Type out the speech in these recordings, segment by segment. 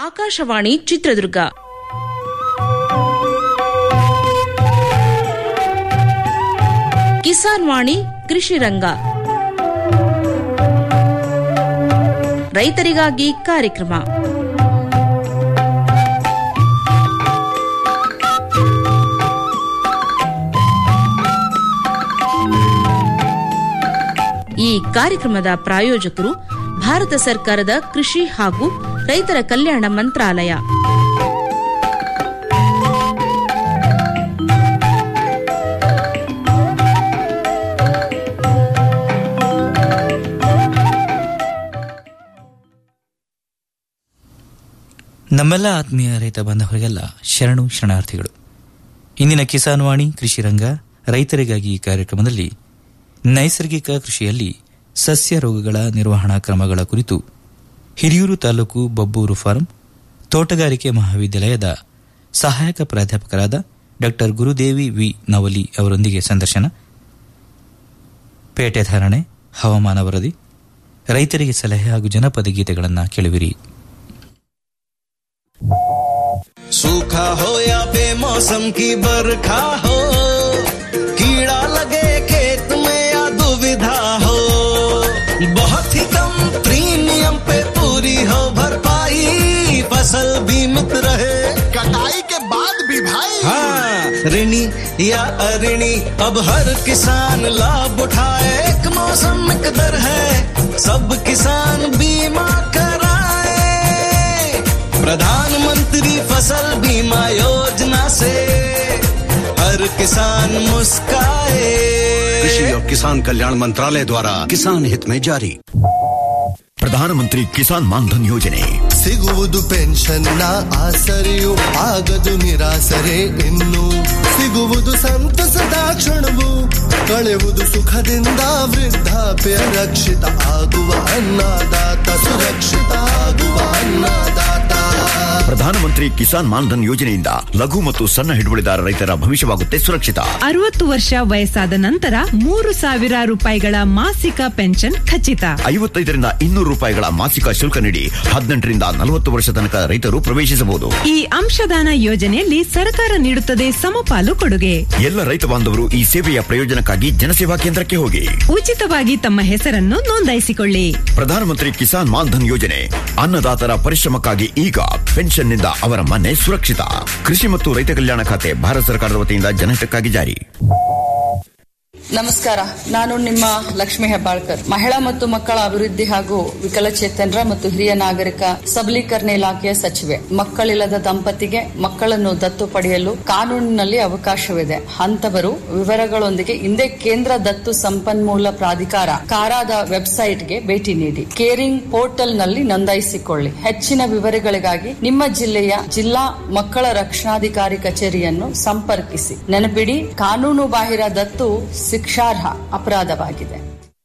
ಆಕಾಶವಾಣಿ ಚಿತ್ರದುರ್ಗ ಕಿಸಾನ್ ವಾಣಿ ಕೃಷಿ ರಂಗ ರೈತರಿಗಾಗಿ ಕಾರ್ಯಕ್ರಮ ಈ ಕಾರ್ಯಕ್ರಮದ ಪ್ರಾಯೋಜಕರು ಭಾರತ ಸರ್ಕಾರದ ಕೃಷಿ ಹಾಗೂ ರೈತರ ಕಲ್ಯಾಣ ಮಂತ್ರಾಲಯ ನಮ್ಮೆಲ್ಲ ಆತ್ಮೀಯ ರೈತ ಬಾಂಧವರಿಗೆಲ್ಲ ಶರಣು ಶರಣಾರ್ಥಿಗಳು ಇಂದಿನ ಕಿಸಾನ್ ವಾಣಿ ಕೃಷಿ ರಂಗ ರೈತರಿಗಾಗಿ ಈ ಕಾರ್ಯಕ್ರಮದಲ್ಲಿ ನೈಸರ್ಗಿಕ ಕೃಷಿಯಲ್ಲಿ ಸಸ್ಯ ರೋಗಗಳ ನಿರ್ವಹಣಾ ಕ್ರಮಗಳ ಕುರಿತು ಹಿರಿಯೂರು ತಾಲೂಕು ಬಬ್ಬೂರು ಫಾರ್ಮ್ ತೋಟಗಾರಿಕೆ ಮಹಾವಿದ್ಯಾಲಯದ ಸಹಾಯಕ ಪ್ರಾಧ್ಯಾಪಕರಾದ ಡಾಕ್ಟರ್ ಗುರುದೇವಿ ವಿ ನವಲಿ ಅವರೊಂದಿಗೆ ಸಂದರ್ಶನ ಪೇಟೆ ಧಾರಣೆ ಹವಾಮಾನ ವರದಿ ರೈತರಿಗೆ ಸಲಹೆ ಹಾಗೂ ಜನಪದ ಗೀತೆಗಳನ್ನು ಕೇಳುವಿರಿ सूखा हो या बेमौसम की बरखा हो कीड़ा लगे खेत में या दुविधा हो बहुत ही कम प्रीमियम पे पूरी हो भरपाई फसल बीमित रहे कटाई के बाद भी भाई हाँ ऋणी या अऋणी अब हर किसान लाभ उठाए एक मौसम एक दर है सब किसान बीमा कराए प्रधानमंत्री फसल बीमा योजना से हर किसान मुस्काए कृषि और किसान कल्याण मंत्रालय द्वारा किसान हित में जारी ಪ್ರಧಾನಮಂತ್ರಿ ಕಿಸಾನ್ ಮಾನ್ಧನ್ ಯೋಜನೆ ಸಿಗುವುದು ಪೆನ್ಷನ್ನ ಆಸರೆಯು ಆಗದು ನಿರಾಸರೆ ಇನ್ನು ಸಿಗುವುದು ಸಂತಸದ ಕ್ಷಣವು ಕಳೆಯುವುದು ಸುಖದಿಂದ ವೃದ್ಧಾಪ್ಯ ರಕ್ಷಿತ ಆಗುವ ಅನ್ನದಾತ ಸುರಕ್ಷಿತ ಆಗುವ ಅನ್ನದಾತ ಪ್ರಧಾನಮಂತ್ರಿ ಕಿಸಾನ್ ಮಾನ್ಧನ್ ಯೋಜನೆಯಿಂದ ಲಘು ಮತ್ತು ಸಣ್ಣ ಹಿಡುವಳಿದಾರ ರೈತರ ಭವಿಷ್ಯವಾಗುತ್ತೆ ಸುರಕ್ಷಿತ ಅರವತ್ತು ವರ್ಷ ವಯಸ್ಸಾದ ನಂತರ ಮೂರು ಸಾವಿರ ರೂಪಾಯಿಗಳ ಮಾಸಿಕ ಪೆನ್ಷನ್ ಖಚಿತ ಐವತ್ತೈದರಿಂದ ಇನ್ನೂರು ರೂಪಾಯಿಗಳ ಮಾಸಿಕ ಶುಲ್ಕ ನೀಡಿ ಹದಿನೆಂಟರಿಂದ ನಲವತ್ತು ವರ್ಷ ತನಕ ರೈತರು ಪ್ರವೇಶಿಸಬಹುದು ಈ ಅಂಶದಾನ ಯೋಜನೆಯಲ್ಲಿ ಸರ್ಕಾರ ನೀಡುತ್ತದೆ ಸಮಪಾಲು ಕೊಡುಗೆ ಎಲ್ಲ ರೈತ ಬಾಂಧವರು ಈ ಸೇವೆಯ ಪ್ರಯೋಜನಕ್ಕಾಗಿ ಜನಸೇವಾ ಕೇಂದ್ರಕ್ಕೆ ಹೋಗಿ ಉಚಿತವಾಗಿ ತಮ್ಮ ಹೆಸರನ್ನು ನೋಂದಾಯಿಸಿಕೊಳ್ಳಿ ಪ್ರಧಾನಮಂತ್ರಿ ಕಿಸಾನ್ ಮಾನ್ಧನ್ ಯೋಜನೆ ಅನ್ನದಾತರ ಪರಿಶ್ರಮಕ್ಕಾಗಿ ಈಗ ಪೆನ್ಷನ್ನಿಂದ ಅವರ ಮನೆ ಸುರಕ್ಷಿತ ಕೃಷಿ ಮತ್ತು ರೈತ ಕಲ್ಯಾಣ ಖಾತೆ ಭಾರತ ಸರ್ಕಾರದ ವತಿಯಿಂದ ಜನಹಿತಕ್ಕಾಗಿ ಜಾರಿ ನಮಸ್ಕಾರ ನಾನು ನಿಮ್ಮ ಲಕ್ಷ್ಮಿ ಹೆಬ್ಬಾಳ್ಕರ್ ಮಹಿಳಾ ಮತ್ತು ಮಕ್ಕಳ ಅಭಿವೃದ್ಧಿ ಹಾಗೂ ವಿಕಲಚೇತನರ ಮತ್ತು ಹಿರಿಯ ನಾಗರಿಕ ಸಬಲೀಕರಣ ಇಲಾಖೆಯ ಸಚಿವೆ ಮಕ್ಕಳಿಲ್ಲದ ದಂಪತಿಗೆ ಮಕ್ಕಳನ್ನು ದತ್ತು ಪಡೆಯಲು ಕಾನೂನಿನಲ್ಲಿ ಅವಕಾಶವಿದೆ ಅಂತವರು ವಿವರಗಳೊಂದಿಗೆ ಹಿಂದೆ ಕೇಂದ್ರ ದತ್ತು ಸಂಪನ್ಮೂಲ ಪ್ರಾಧಿಕಾರ ಕಾರಾದ ವೆಬ್ಸೈಟ್ಗೆ ಭೇಟಿ ನೀಡಿ ಕೇರಿಂಗ್ ಪೋರ್ಟಲ್ನಲ್ಲಿ ನೋಂದಾಯಿಸಿಕೊಳ್ಳಿ ಹೆಚ್ಚಿನ ವಿವರಗಳಿಗಾಗಿ ನಿಮ್ಮ ಜಿಲ್ಲೆಯ ಜಿಲ್ಲಾ ಮಕ್ಕಳ ರಕ್ಷಣಾಧಿಕಾರಿ ಕಚೇರಿಯನ್ನು ಸಂಪರ್ಕಿಸಿ ನೆನಪಿಡಿ ಕಾನೂನು ಬಾಹಿರ ದತ್ತು ಶಿಕ್ಷಾರ್ಹ ಅಪರಾಧವಾಗಿದೆ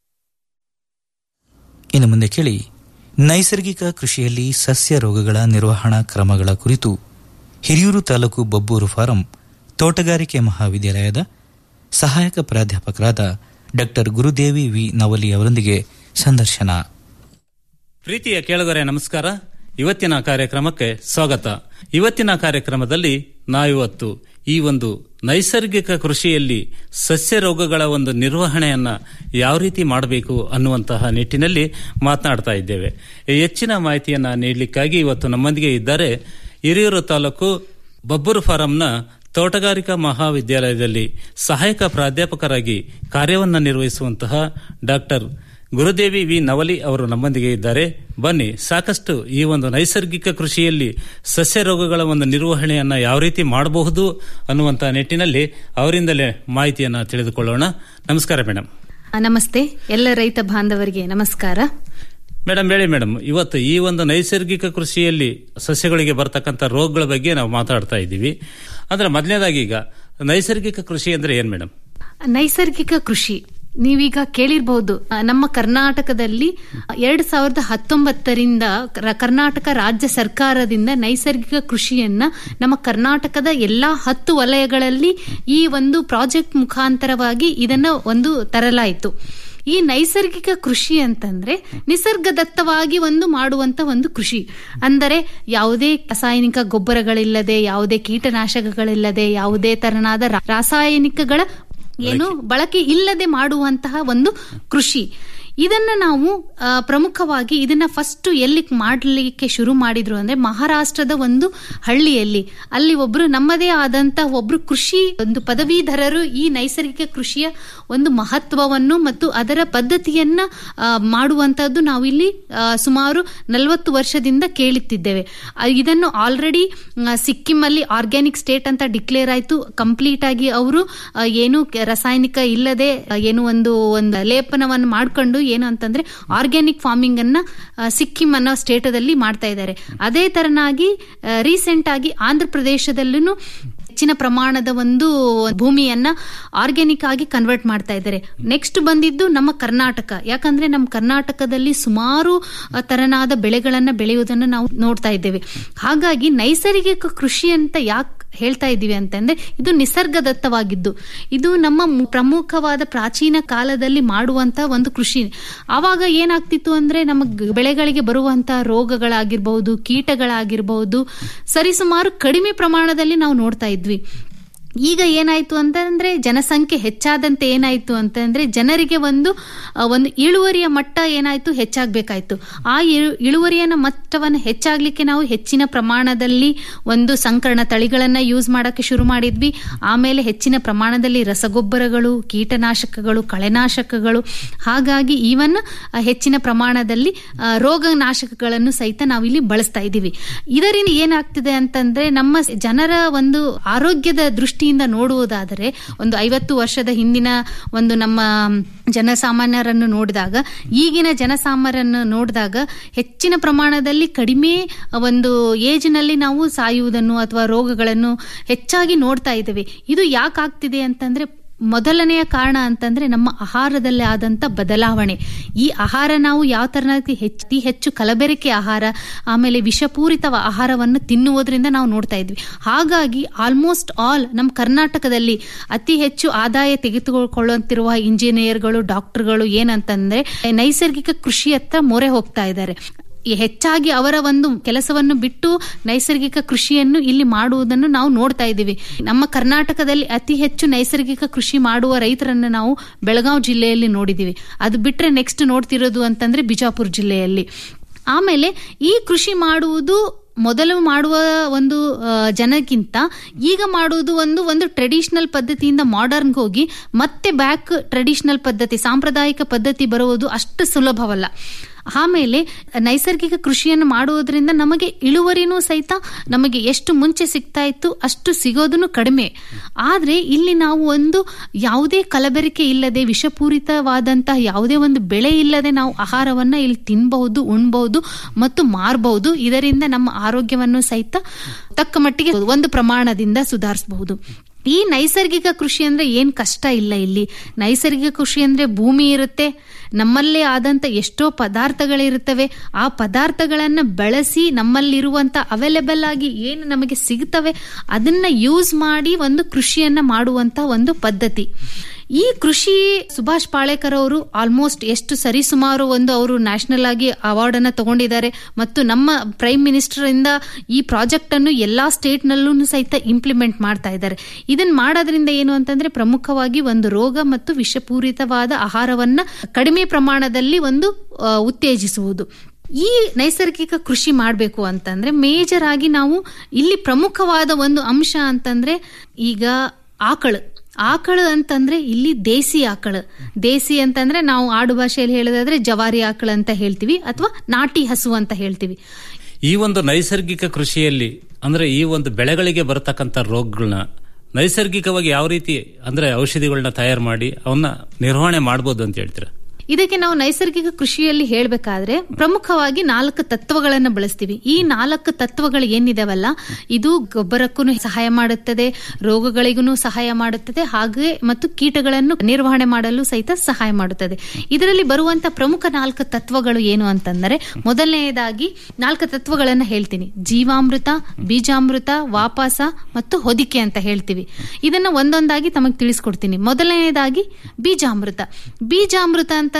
ಇನ್ನು ಮುಂದೆ ಕೇಳಿ ನೈಸರ್ಗಿಕ ಕೃಷಿಯಲ್ಲಿ ಸಸ್ಯ ರೋಗಗಳ ನಿರ್ವಹಣಾ ಕ್ರಮಗಳ ಕುರಿತು ಹಿರಿಯೂರು ತಾಲೂಕು ಬಬ್ಬೂರು ಫಾರಂ ತೋಟಗಾರಿಕೆ ಮಹಾವಿದ್ಯಾಲಯದ ಸಹಾಯಕ ಪ್ರಾಧ್ಯಾಪಕರಾದ ಡಾಕ್ಟರ್ ಗುರುದೇವಿ ವಿ ನವಲಿ ಅವರೊಂದಿಗೆ ಸಂದರ್ಶನ ಪ್ರೀತಿಯ ಕೇಳುಗರೆ ನಮಸ್ಕಾರ ಇವತ್ತಿನ ಕಾರ್ಯಕ್ರಮಕ್ಕೆ ಸ್ವಾಗತ ಇವತ್ತಿನ ಕಾರ್ಯಕ್ರಮದಲ್ಲಿ ನಾವಿವತ್ತು ಈ ಒಂದು ನೈಸರ್ಗಿಕ ಕೃಷಿಯಲ್ಲಿ ಸಸ್ಯ ರೋಗಗಳ ಒಂದು ನಿರ್ವಹಣೆಯನ್ನ ಯಾವ ರೀತಿ ಮಾಡಬೇಕು ಅನ್ನುವಂತಹ ನಿಟ್ಟಿನಲ್ಲಿ ಮಾತನಾಡ್ತಾ ಇದ್ದೇವೆ ಹೆಚ್ಚಿನ ಮಾಹಿತಿಯನ್ನ ನೀಡಲಿಕ್ಕಾಗಿ ಇವತ್ತು ನಮ್ಮೊಂದಿಗೆ ಇದ್ದಾರೆ ಹಿರಿಯೂರು ತಾಲೂಕು ಬಬ್ಬೂರು ಫಾರಂನ ತೋಟಗಾರಿಕಾ ಮಹಾವಿದ್ಯಾಲಯದಲ್ಲಿ ಸಹಾಯಕ ಪ್ರಾಧ್ಯಾಪಕರಾಗಿ ಕಾರ್ಯವನ್ನು ನಿರ್ವಹಿಸುವಂತಹ ಡಾಕ್ಟರ್ ಗುರುದೇವಿ ವಿ ನವಲಿ ಅವರು ನಮ್ಮೊಂದಿಗೆ ಇದ್ದಾರೆ ಬನ್ನಿ ಸಾಕಷ್ಟು ಈ ಒಂದು ನೈಸರ್ಗಿಕ ಕೃಷಿಯಲ್ಲಿ ಸಸ್ಯ ರೋಗಗಳ ಒಂದು ನಿರ್ವಹಣೆಯನ್ನ ಯಾವ ರೀತಿ ಮಾಡಬಹುದು ಅನ್ನುವಂತಹ ನಿಟ್ಟಿನಲ್ಲಿ ಅವರಿಂದಲೇ ಮಾಹಿತಿಯನ್ನ ತಿಳಿದುಕೊಳ್ಳೋಣ ನಮಸ್ಕಾರ ಮೇಡಮ್ ನಮಸ್ತೆ ಎಲ್ಲ ರೈತ ಬಾಂಧವರಿಗೆ ನಮಸ್ಕಾರ ಮೇಡಮ್ ಹೇಳಿ ಮೇಡಮ್ ಇವತ್ತು ಈ ಒಂದು ನೈಸರ್ಗಿಕ ಕೃಷಿಯಲ್ಲಿ ಸಸ್ಯಗಳಿಗೆ ಬರ್ತಕ್ಕಂಥ ರೋಗಗಳ ಬಗ್ಗೆ ನಾವು ಮಾತಾಡ್ತಾ ಇದ್ದೀವಿ ಅಂದ್ರೆ ಮೊದಲನೇದಾಗಿ ಈಗ ನೈಸರ್ಗಿಕ ಕೃಷಿ ಅಂದ್ರೆ ಏನ್ ಮೇಡಮ್ ನೈಸರ್ಗಿಕ ಕೃಷಿ ನೀವೀಗ ಕೇಳಿರಬಹುದು ನಮ್ಮ ಕರ್ನಾಟಕದಲ್ಲಿ ಎರಡ್ ಸಾವಿರದ ಹತ್ತೊಂಬತ್ತರಿಂದ ರ- ಕರ್ನಾಟಕ ರಾಜ್ಯ ಸರ್ಕಾರದಿಂದ ನೈಸರ್ಗಿಕ ಕೃಷಿಯನ್ನ ನಮ್ಮ ಕರ್ನಾಟಕದ ಎಲ್ಲಾ ಹತ್ತು ವಲಯಗಳಲ್ಲಿ ಈ ಒಂದು ಪ್ರಾಜೆಕ್ಟ್ ಮುಖಾಂತರವಾಗಿ ಇದನ್ನ ಒಂದು ತರಲಾಯಿತು ಈ ನೈಸರ್ಗಿಕ ಕೃಷಿ ಅಂತಂದ್ರೆ ನಿಸರ್ಗದತ್ತವಾಗಿ ಒಂದು ಮಾಡುವಂತ ಒಂದು ಕೃಷಿ ಅಂದರೆ ಯಾವುದೇ ರಾಸಾಯನಿಕ ಗೊಬ್ಬರಗಳಿಲ್ಲದೆ ಯಾವುದೇ ಕೀಟನಾಶಕಗಳಿಲ್ಲದೆ ಯಾವುದೇ ತರನಾದ ರಾ- ರಾಸಾಯನಿಕಗಳ ಏನು ಬಳಕೆ ಇಲ್ಲದೆ ಮಾಡುವಂತಹ ಒಂದು ಕೃಷಿ ಇದನ್ನ ನಾವು ಆ, ಪ್ರಮುಖವಾಗಿ ಇದನ್ನ ಫಸ್ಟ್ ಎಲ್ಲಿ ಮಾಡಲಿಕ್ಕೆ ಶುರು ಮಾಡಿದ್ರು ಅಂದ್ರೆ ಮಹಾರಾಷ್ಟ್ರದ ಒಂದು ಹಳ್ಳಿಯಲ್ಲಿ ಅಲ್ಲಿ ಒಬ್ರು ನಮ್ಮದೇ ಆದಂತ ಒಬ್ರು ಕೃಷಿ ಒಂದು ಪದವೀಧರರು ಈ ನೈಸರ್ಗಿಕ ಕೃಷಿಯ ಒಂದು ಮಹತ್ವವನ್ನು ಮತ್ತು ಅದರ ಪದ್ಧತಿಯನ್ನ ಆ, ಮಾಡುವಂತದ್ದು ನಾವು ಇಲ್ಲಿ ಆ, ಸುಮಾರು ನಲವತ್ತು ವರ್ಷದಿಂದ ಕೇಳುತ್ತಿದ್ದೇವೆ ಆ, ಇದನ್ನು ಆಲ್ರೆಡಿ ಸಿಕ್ಕಿಂ ಅಲ್ಲಿ ಆರ್ಗ್ಯಾನಿಕ್ ಸ್ಟೇಟ್ ಅಂತ ಡಿಕ್ಲೇರ್ ಆಯ್ತು ಕಂಪ್ಲೀಟ್ ಆಗಿ ಅವರು ಆ, ಏನು ಕೆ- ರಾಸಾಯನಿಕ ಇಲ್ಲದೆ ಆ, ಏನು ಒಂದು ಒಂದು ಲೇಪನವನ್ನು ಮಾಡ್ಕೊಂಡು ಏನು ಅಂತಂದ್ರೆ ಆರ್ಗ್ಯಾನಿಕ್ ಫಾರ್ಮಿಂಗ್ ಅನ್ನ ಆ, ಸಿಕ್ಕಿಂ ಅನ್ನೋ ಸ್ಟೇಟದಲ್ಲಿ ಮಾಡ್ತಾ ಇದ್ದಾರೆ ಅದೇ ತರನಾಗಿ ರೀಸೆಂಟ್ ಆಗಿ ಆಂಧ್ರ ಪ್ರದೇಶದಲ್ಲೂ ಹೆಚ್ಚಿನ ಪ್ರಮಾಣದ ಒಂದು ಭೂಮಿಯನ್ನ ಆರ್ಗ್ಯಾನಿಕ್ ಆಗಿ ಕನ್ವರ್ಟ್ ಮಾಡ್ತಾ ಇದ್ದಾರೆ ನೆಕ್ಸ್ಟ್ ಬಂದಿದ್ದು ನಮ್ಮ ಕರ್ನಾಟಕ ಯಾಕಂದ್ರೆ ನಮ್ಮ ಕರ್ನಾಟಕದಲ್ಲಿ ಸುಮಾರು ಆ, ತರನಾದ ಬೆಳೆಗಳನ್ನ ಬೆಳೆಯುವುದನ್ನು ನಾವು ನೋಡ್ತಾ ಇದ್ದೇವೆ ಹಾಗಾಗಿ ನೈಸರ್ಗಿಕ ಕೃಷಿ ಅಂತ ಯಾಕೆ ಹೇಳ್ತಾ ಇದ್ದೀವಿ ಅಂತಂದ್ರೆ ಇದು ನಿಸರ್ಗದತ್ತವಾಗಿದ್ದು ಇದು ನಮ್ಮ ಮು- ಪ್ರಮುಖವಾದ ಪ್ರಾಚೀನ ಕಾಲದಲ್ಲಿ ಮಾಡುವಂತ ಒಂದು ಕೃಷಿ ಆವಾಗ ಏನಾಗ್ತಿತ್ತು ಅಂದ್ರೆ ನಮ್ಮ ಗ- ಬೆಳೆಗಳಿಗೆ ಬರುವಂತ ರೋಗಗಳಾಗಿರ್ಬಹುದು ಕೀಟಗಳಾಗಿರ್ಬಹುದು ಸರಿಸುಮಾರು ಕಡಿಮೆ ಪ್ರಮಾಣದಲ್ಲಿ ನಾವು ನೋಡ್ತಾ ಇದ್ವಿ ಈಗ ಏನಾಯ್ತು ಅಂತಂದ್ರೆ ಜನಸಂಖ್ಯೆ ಹೆಚ್ಚಾದಂತೆ ಏನಾಯ್ತು ಅಂತಂದ್ರೆ ಜನರಿಗೆ ಒಂದು ಆ, ಒಂದು ಇಳುವರಿಯ ಮಟ್ಟ ಏನಾಯ್ತು ಹೆಚ್ಚಾಗ್ಬೇಕಾಯ್ತು ಆ ಇಳು- ಇಳುವರಿಯನ್ನ ಮಟ್ಟವನ್ನು ಹೆಚ್ಚಾಗ್ಲಿಕ್ಕೆ ನಾವು ಹೆಚ್ಚಿನ ಪ್ರಮಾಣದಲ್ಲಿ ಒಂದು ಸಂಕರಣ ತಳಿಗಳನ್ನ ಯೂಸ್ ಮಾಡಕ್ಕೆ ಶುರು ಮಾಡಿದ್ವಿ ಆಮೇಲೆ ಹೆಚ್ಚಿನ ಪ್ರಮಾಣದಲ್ಲಿ ರಸಗೊಬ್ಬರಗಳು ಕೀಟನಾಶಕಗಳು ಕಳೆನಾಶಕಗಳು ಹಾಗಾಗಿ ಈವನ್ ಹೆಚ್ಚಿನ ಪ್ರಮಾಣದಲ್ಲಿ ಆ, ರೋಗನಾಶಕಗಳನ್ನು ಸಹಿತ ನಾವಿಲ್ಲಿ ಬಳಸ್ತಾ ಇದ್ದೀವಿ ಇದರಿಂದ ಏನಾಗ್ತಿದೆ ಅಂತಂದ್ರೆ ನಮ್ಮ ಜನರ ಒಂದು ಆರೋಗ್ಯದ ದೃಷ್ಟಿಯಿಂದ ನೋಡುವುದಾದರೆ ಒಂದು ಐವತ್ತು ವರ್ಷದ ಹಿಂದಿನ ಒಂದು ನಮ್ಮ ಜನಸಾಮಾನ್ಯರನ್ನು ನೋಡಿದಾಗ ಈಗಿನ ಜನಸಾಮಾನ್ಯರನ್ನು ನೋಡಿದಾಗ ಹೆಚ್ಚಿನ ಪ್ರಮಾಣದಲ್ಲಿ ಕಡಿಮೆ ಒಂದು ಏಜ್ನಲ್ಲಿ ನಾವು ಸಾಯುವುದನ್ನು ಅಥವಾ ರೋಗಗಳನ್ನು ಹೆಚ್ಚಾಗಿ ನೋಡ್ತಾ ಇದ್ದೇವೆ ಇದು ಯಾಕಾಗ್ತಿದೆ ಅಂತಂದ್ರೆ ಮೊದಲನೆಯ ಕಾರಣ ಅಂತಂದ್ರೆ ನಮ್ಮ ಆಹಾರದಲ್ಲಿ ಆದಂತ ಬದಲಾವಣೆ ಈ ಆಹಾರ ನಾವು ಯಾವ ತರನಾಗಿ ಹೆಚ್ಚು ಅತಿ ಹೆಚ್ಚು ಕಲಬೆರಕೆ ಆಹಾರ ಆಮೇಲೆ ವಿಷಪೂರಿತ ಆಹಾರವನ್ನು ತಿನ್ನುವುದರಿಂದ ನಾವು ನೋಡ್ತಾ ಇದ್ವಿ ಹಾಗಾಗಿ ಆಲ್ಮೋಸ್ಟ್ ಆಲ್ ನಮ್ಮ ಕರ್ನಾಟಕದಲ್ಲಿ ಅತಿ ಹೆಚ್ಚು ಆದಾಯ ತೆಗೆದುಕೊಳ್ಳುತ್ತಿರುವ ಇಂಜಿನಿಯರ್ಗಳು ಡಾಕ್ಟರ್ಗಳು ಏನಂತಂದ್ರೆ ನೈಸರ್ಗಿಕ ಕೃಷಿ ಹತ್ರ ಮೊರೆ ಹೋಗ್ತಾ ಇದ್ದಾರೆ ಈ ಹೆಚ್ಚಾಗಿ ಅವರ ಒಂದು ಕೆಲಸವನ್ನು ಬಿಟ್ಟು ನೈಸರ್ಗಿಕ ಕೃಷಿಯನ್ನು ಇಲ್ಲಿ ಮಾಡುವುದನ್ನು ನಾವು ನೋಡ್ತಾ ಇದ್ದೀವಿ ನಮ್ಮ ಕರ್ನಾಟಕದಲ್ಲಿ ಅತಿ ಹೆಚ್ಚು ನೈಸರ್ಗಿಕ ಕೃಷಿ ಮಾಡುವ ರೈತರನ್ನು ನಾವು ಬೆಳಗಾವಿ ಜಿಲ್ಲೆಯಲ್ಲಿ ನೋಡಿದ್ದೀವಿ ಅದು ಬಿಟ್ರೆ ನೆಕ್ಸ್ಟ್ ನೋಡ್ತಿರೋದು ಅಂತಂದ್ರೆ ಬಿಜಾಪುರ ಜಿಲ್ಲೆಯಲ್ಲಿ ಆಮೇಲೆ ಈ ಕೃಷಿ ಮಾಡುವುದು ಮೊದಲು ಮಾಡುವ ಒಂದು ಆ, ಜನಕ್ಕಿಂತ ಈಗ ಮಾಡುವುದು ಒಂದು ಒಂದು ಟ್ರೆಡಿಷನಲ್ ಪದ್ಧತಿಯಿಂದ ಮಾಡರ್ನ್ಗೆ ಹೋಗಿ ಮತ್ತೆ ಬ್ಯಾಕ್ ಟ್ರೆಡಿಷನಲ್ ಪದ್ಧತಿ ಸಾಂಪ್ರದಾಯಿಕ ಪದ್ಧತಿ ಬರುವುದು ಅಷ್ಟು ಸುಲಭವಲ್ಲ ಆಮೇಲೆ ನೈಸರ್ಗಿಕ ಕೃಷಿಯನ್ನು ಮಾಡುವುದರಿಂದ ನಮಗೆ ಇಳುವರಿನೂ ಸಹಿತ ನಮಗೆ ಎಷ್ಟು ಮುಂಚೆ ಸಿಗ್ತಾ ಇತ್ತು ಅಷ್ಟು ಸಿಗೋದನ್ನು ಕಡಿಮೆ ಆದ್ರೆ ಇಲ್ಲಿ ನಾವು ಒಂದು ಯಾವುದೇ ಕಲಬೆರಕೆ ಇಲ್ಲದೆ ವಿಷಪೂರಿತವಾದಂತಹ ಯಾವುದೇ ಒಂದು ಬೆಳೆ ಇಲ್ಲದೆ ನಾವು ಆಹಾರವನ್ನ ಇಲ್ಲಿ ತಿನ್ಬಹುದು ಉಣ್ಬಹುದು ಮತ್ತು ಮಾರಬಹುದು ಇದರಿಂದ ನಮ್ಮ ಆರೋಗ್ಯವನ್ನು ಸಹಿತ ತಕ್ಕ ಮಟ್ಟಿಗೆ ಒಂದು ಪ್ರಮಾಣದಿಂದ ಸುಧಾರಿಸಬಹುದು ಈ ನೈಸರ್ಗಿಕ ಕೃಷಿ ಅಂದ್ರೆ ಏನ್ ಕಷ್ಟ ಇಲ್ಲ ಇಲ್ಲಿ ನೈಸರ್ಗಿಕ ಕೃಷಿ ಅಂದ್ರೆ ಭೂಮಿ ಇರುತ್ತೆ ನಮ್ಮಲ್ಲೇ ಆದಂತ ಎಷ್ಟೋ ಪದಾರ್ಥಗಳಿರುತ್ತವೆ ಆ ಪದಾರ್ಥಗಳನ್ನ ಬಳಸಿ ನಮ್ಮಲ್ಲಿರುವಂತ ಅವೈಲೇಬಲ್ ಆಗಿ ಏನು ನಮಗೆ ಸಿಗುತ್ತವೆ ಅದನ್ನ ಯೂಸ್ ಮಾಡಿ ಒಂದು ಕೃಷಿಯನ್ನ ಮಾಡುವಂತ ಒಂದು ಪದ್ಧತಿ ಈ ಕೃಷಿ ಸುಭಾಷ್ ಪಾಳೇಕರ್ ಅವರು ಆಲ್ಮೋಸ್ಟ್ ಎಷ್ಟು ಸರಿಸುಮಾರು ಒಂದು ಅವರು ನ್ಯಾಷನಲ್ ಆಗಿ ಅವಾರ್ಡ್ ಅನ್ನ ತಗೊಂಡಿದ್ದಾರೆ ಮತ್ತು ನಮ್ಮ ಪ್ರೈಮ್ ಮಿನಿಸ್ಟರ್ ಇಂದ ಈ ಪ್ರಾಜೆಕ್ಟ್ ಅನ್ನು ಎಲ್ಲಾ ಸ್ಟೇಟ್ ನಲ್ಲೂ ಸಹಿತ ಇಂಪ್ಲಿಮೆಂಟ್ ಮಾಡ್ತಾ ಇದ್ದಾರೆ ಇದನ್ನ ಮಾಡೋದ್ರಿಂದ ಏನು ಅಂತಂದ್ರೆ ಪ್ರಮುಖವಾಗಿ ಒಂದು ರೋಗ ಮತ್ತು ವಿಷಪೂರಿತವಾದ ಆಹಾರವನ್ನ ಕಡಿಮೆ ಪ್ರಮಾಣದಲ್ಲಿ ಒಂದು ಆ, ಉತ್ತೇಜಿಸುವುದು ಈ ನೈಸರ್ಗಿಕ ಕೃಷಿ ಮಾಡಬೇಕು ಅಂತಂದ್ರೆ ಮೇಜರ್ ಆಗಿ ನಾವು ಇಲ್ಲಿ ಪ್ರಮುಖವಾದ ಒಂದು ಅಂಶ ಅಂತಂದ್ರೆ ಈಗ ಆಕಳು ಆಕಳು ಅಂತಂದ್ರೆ ಇಲ್ಲಿ ದೇಸಿ ಆಕಳು ದೇಸಿ ಅಂತಂದ್ರೆ ನಾವು ಆಡು ಭಾಷೆಯಲ್ಲಿ ಹೇಳೋದಾದ್ರೆ ಜವಾರಿ ಆಕಳು ಅಂತ ಹೇಳ್ತೀವಿ ಅಥವಾ ನಾಟಿ ಹಸು ಅಂತ ಹೇಳ್ತೀವಿ ಈ ಒಂದು ನೈಸರ್ಗಿಕ ಕೃಷಿಯಲ್ಲಿ ಅಂದ್ರೆ ಈ ಒಂದು ಬೆಳೆಗಳಿಗೆ ಬರತಕ್ಕಂತ ರೋಗಗಳನ್ನ ನೈಸರ್ಗಿಕವಾಗಿ ಯಾವ ರೀತಿ ಅಂದ್ರೆ ಔಷಧಿಗಳನ್ನ ತಯಾರು ಮಾಡಿ ಅವನ್ನ ನಿರ್ವಹಣೆ ಮಾಡಬಹುದು ಅಂತ ಹೇಳ್ತೀರಾ ಇದಕ್ಕೆ ನಾವು ನೈಸರ್ಗಿಕ ಕೃಷಿಯಲ್ಲಿ ಹೇಳಬೇಕಾದ್ರೆ ಪ್ರಮುಖವಾಗಿ ನಾಲ್ಕು ತತ್ವಗಳನ್ನು ಬಳಸ್ತೀವಿ ಈ ನಾಲ್ಕು ತತ್ವಗಳು ಏನಿದಾವಲ್ಲ ಇದು ಗೊಬ್ಬರಕ್ಕೂ ಸಹಾಯ ಮಾಡುತ್ತದೆ ರೋಗಗಳಿಗೂ ಸಹಾಯ ಮಾಡುತ್ತದೆ ಹಾಗೆ ಮತ್ತು ಕೀಟಗಳನ್ನು ನಿರ್ವಹಣೆ ಮಾಡಲು ಸಹಿತ ಸಹಾಯ ಮಾಡುತ್ತದೆ ಇದರಲ್ಲಿ ಬರುವಂತ ಪ್ರಮುಖ ನಾಲ್ಕು ತತ್ವಗಳು ಏನು ಅಂತಂದರೆ ಮೊದಲನೆಯದಾಗಿ ನಾಲ್ಕು ತತ್ವಗಳನ್ನು ಹೇಳ್ತೀನಿ ಜೀವಾಮೃತ ಬೀಜಾಮೃತ ವಾಪಾಸ ಮತ್ತು ಹೊದಿಕೆ ಅಂತ ಹೇಳ್ತೀವಿ ಇದನ್ನ ಒಂದೊಂದಾಗಿ ತಮಗೆ ತಿಳಿಸ್ಕೊಡ್ತೀನಿ ಮೊದಲನೆಯದಾಗಿ ಬೀಜಾಮೃತ ಬೀಜಾಮೃತ ಅಂತಂದ್ರೆ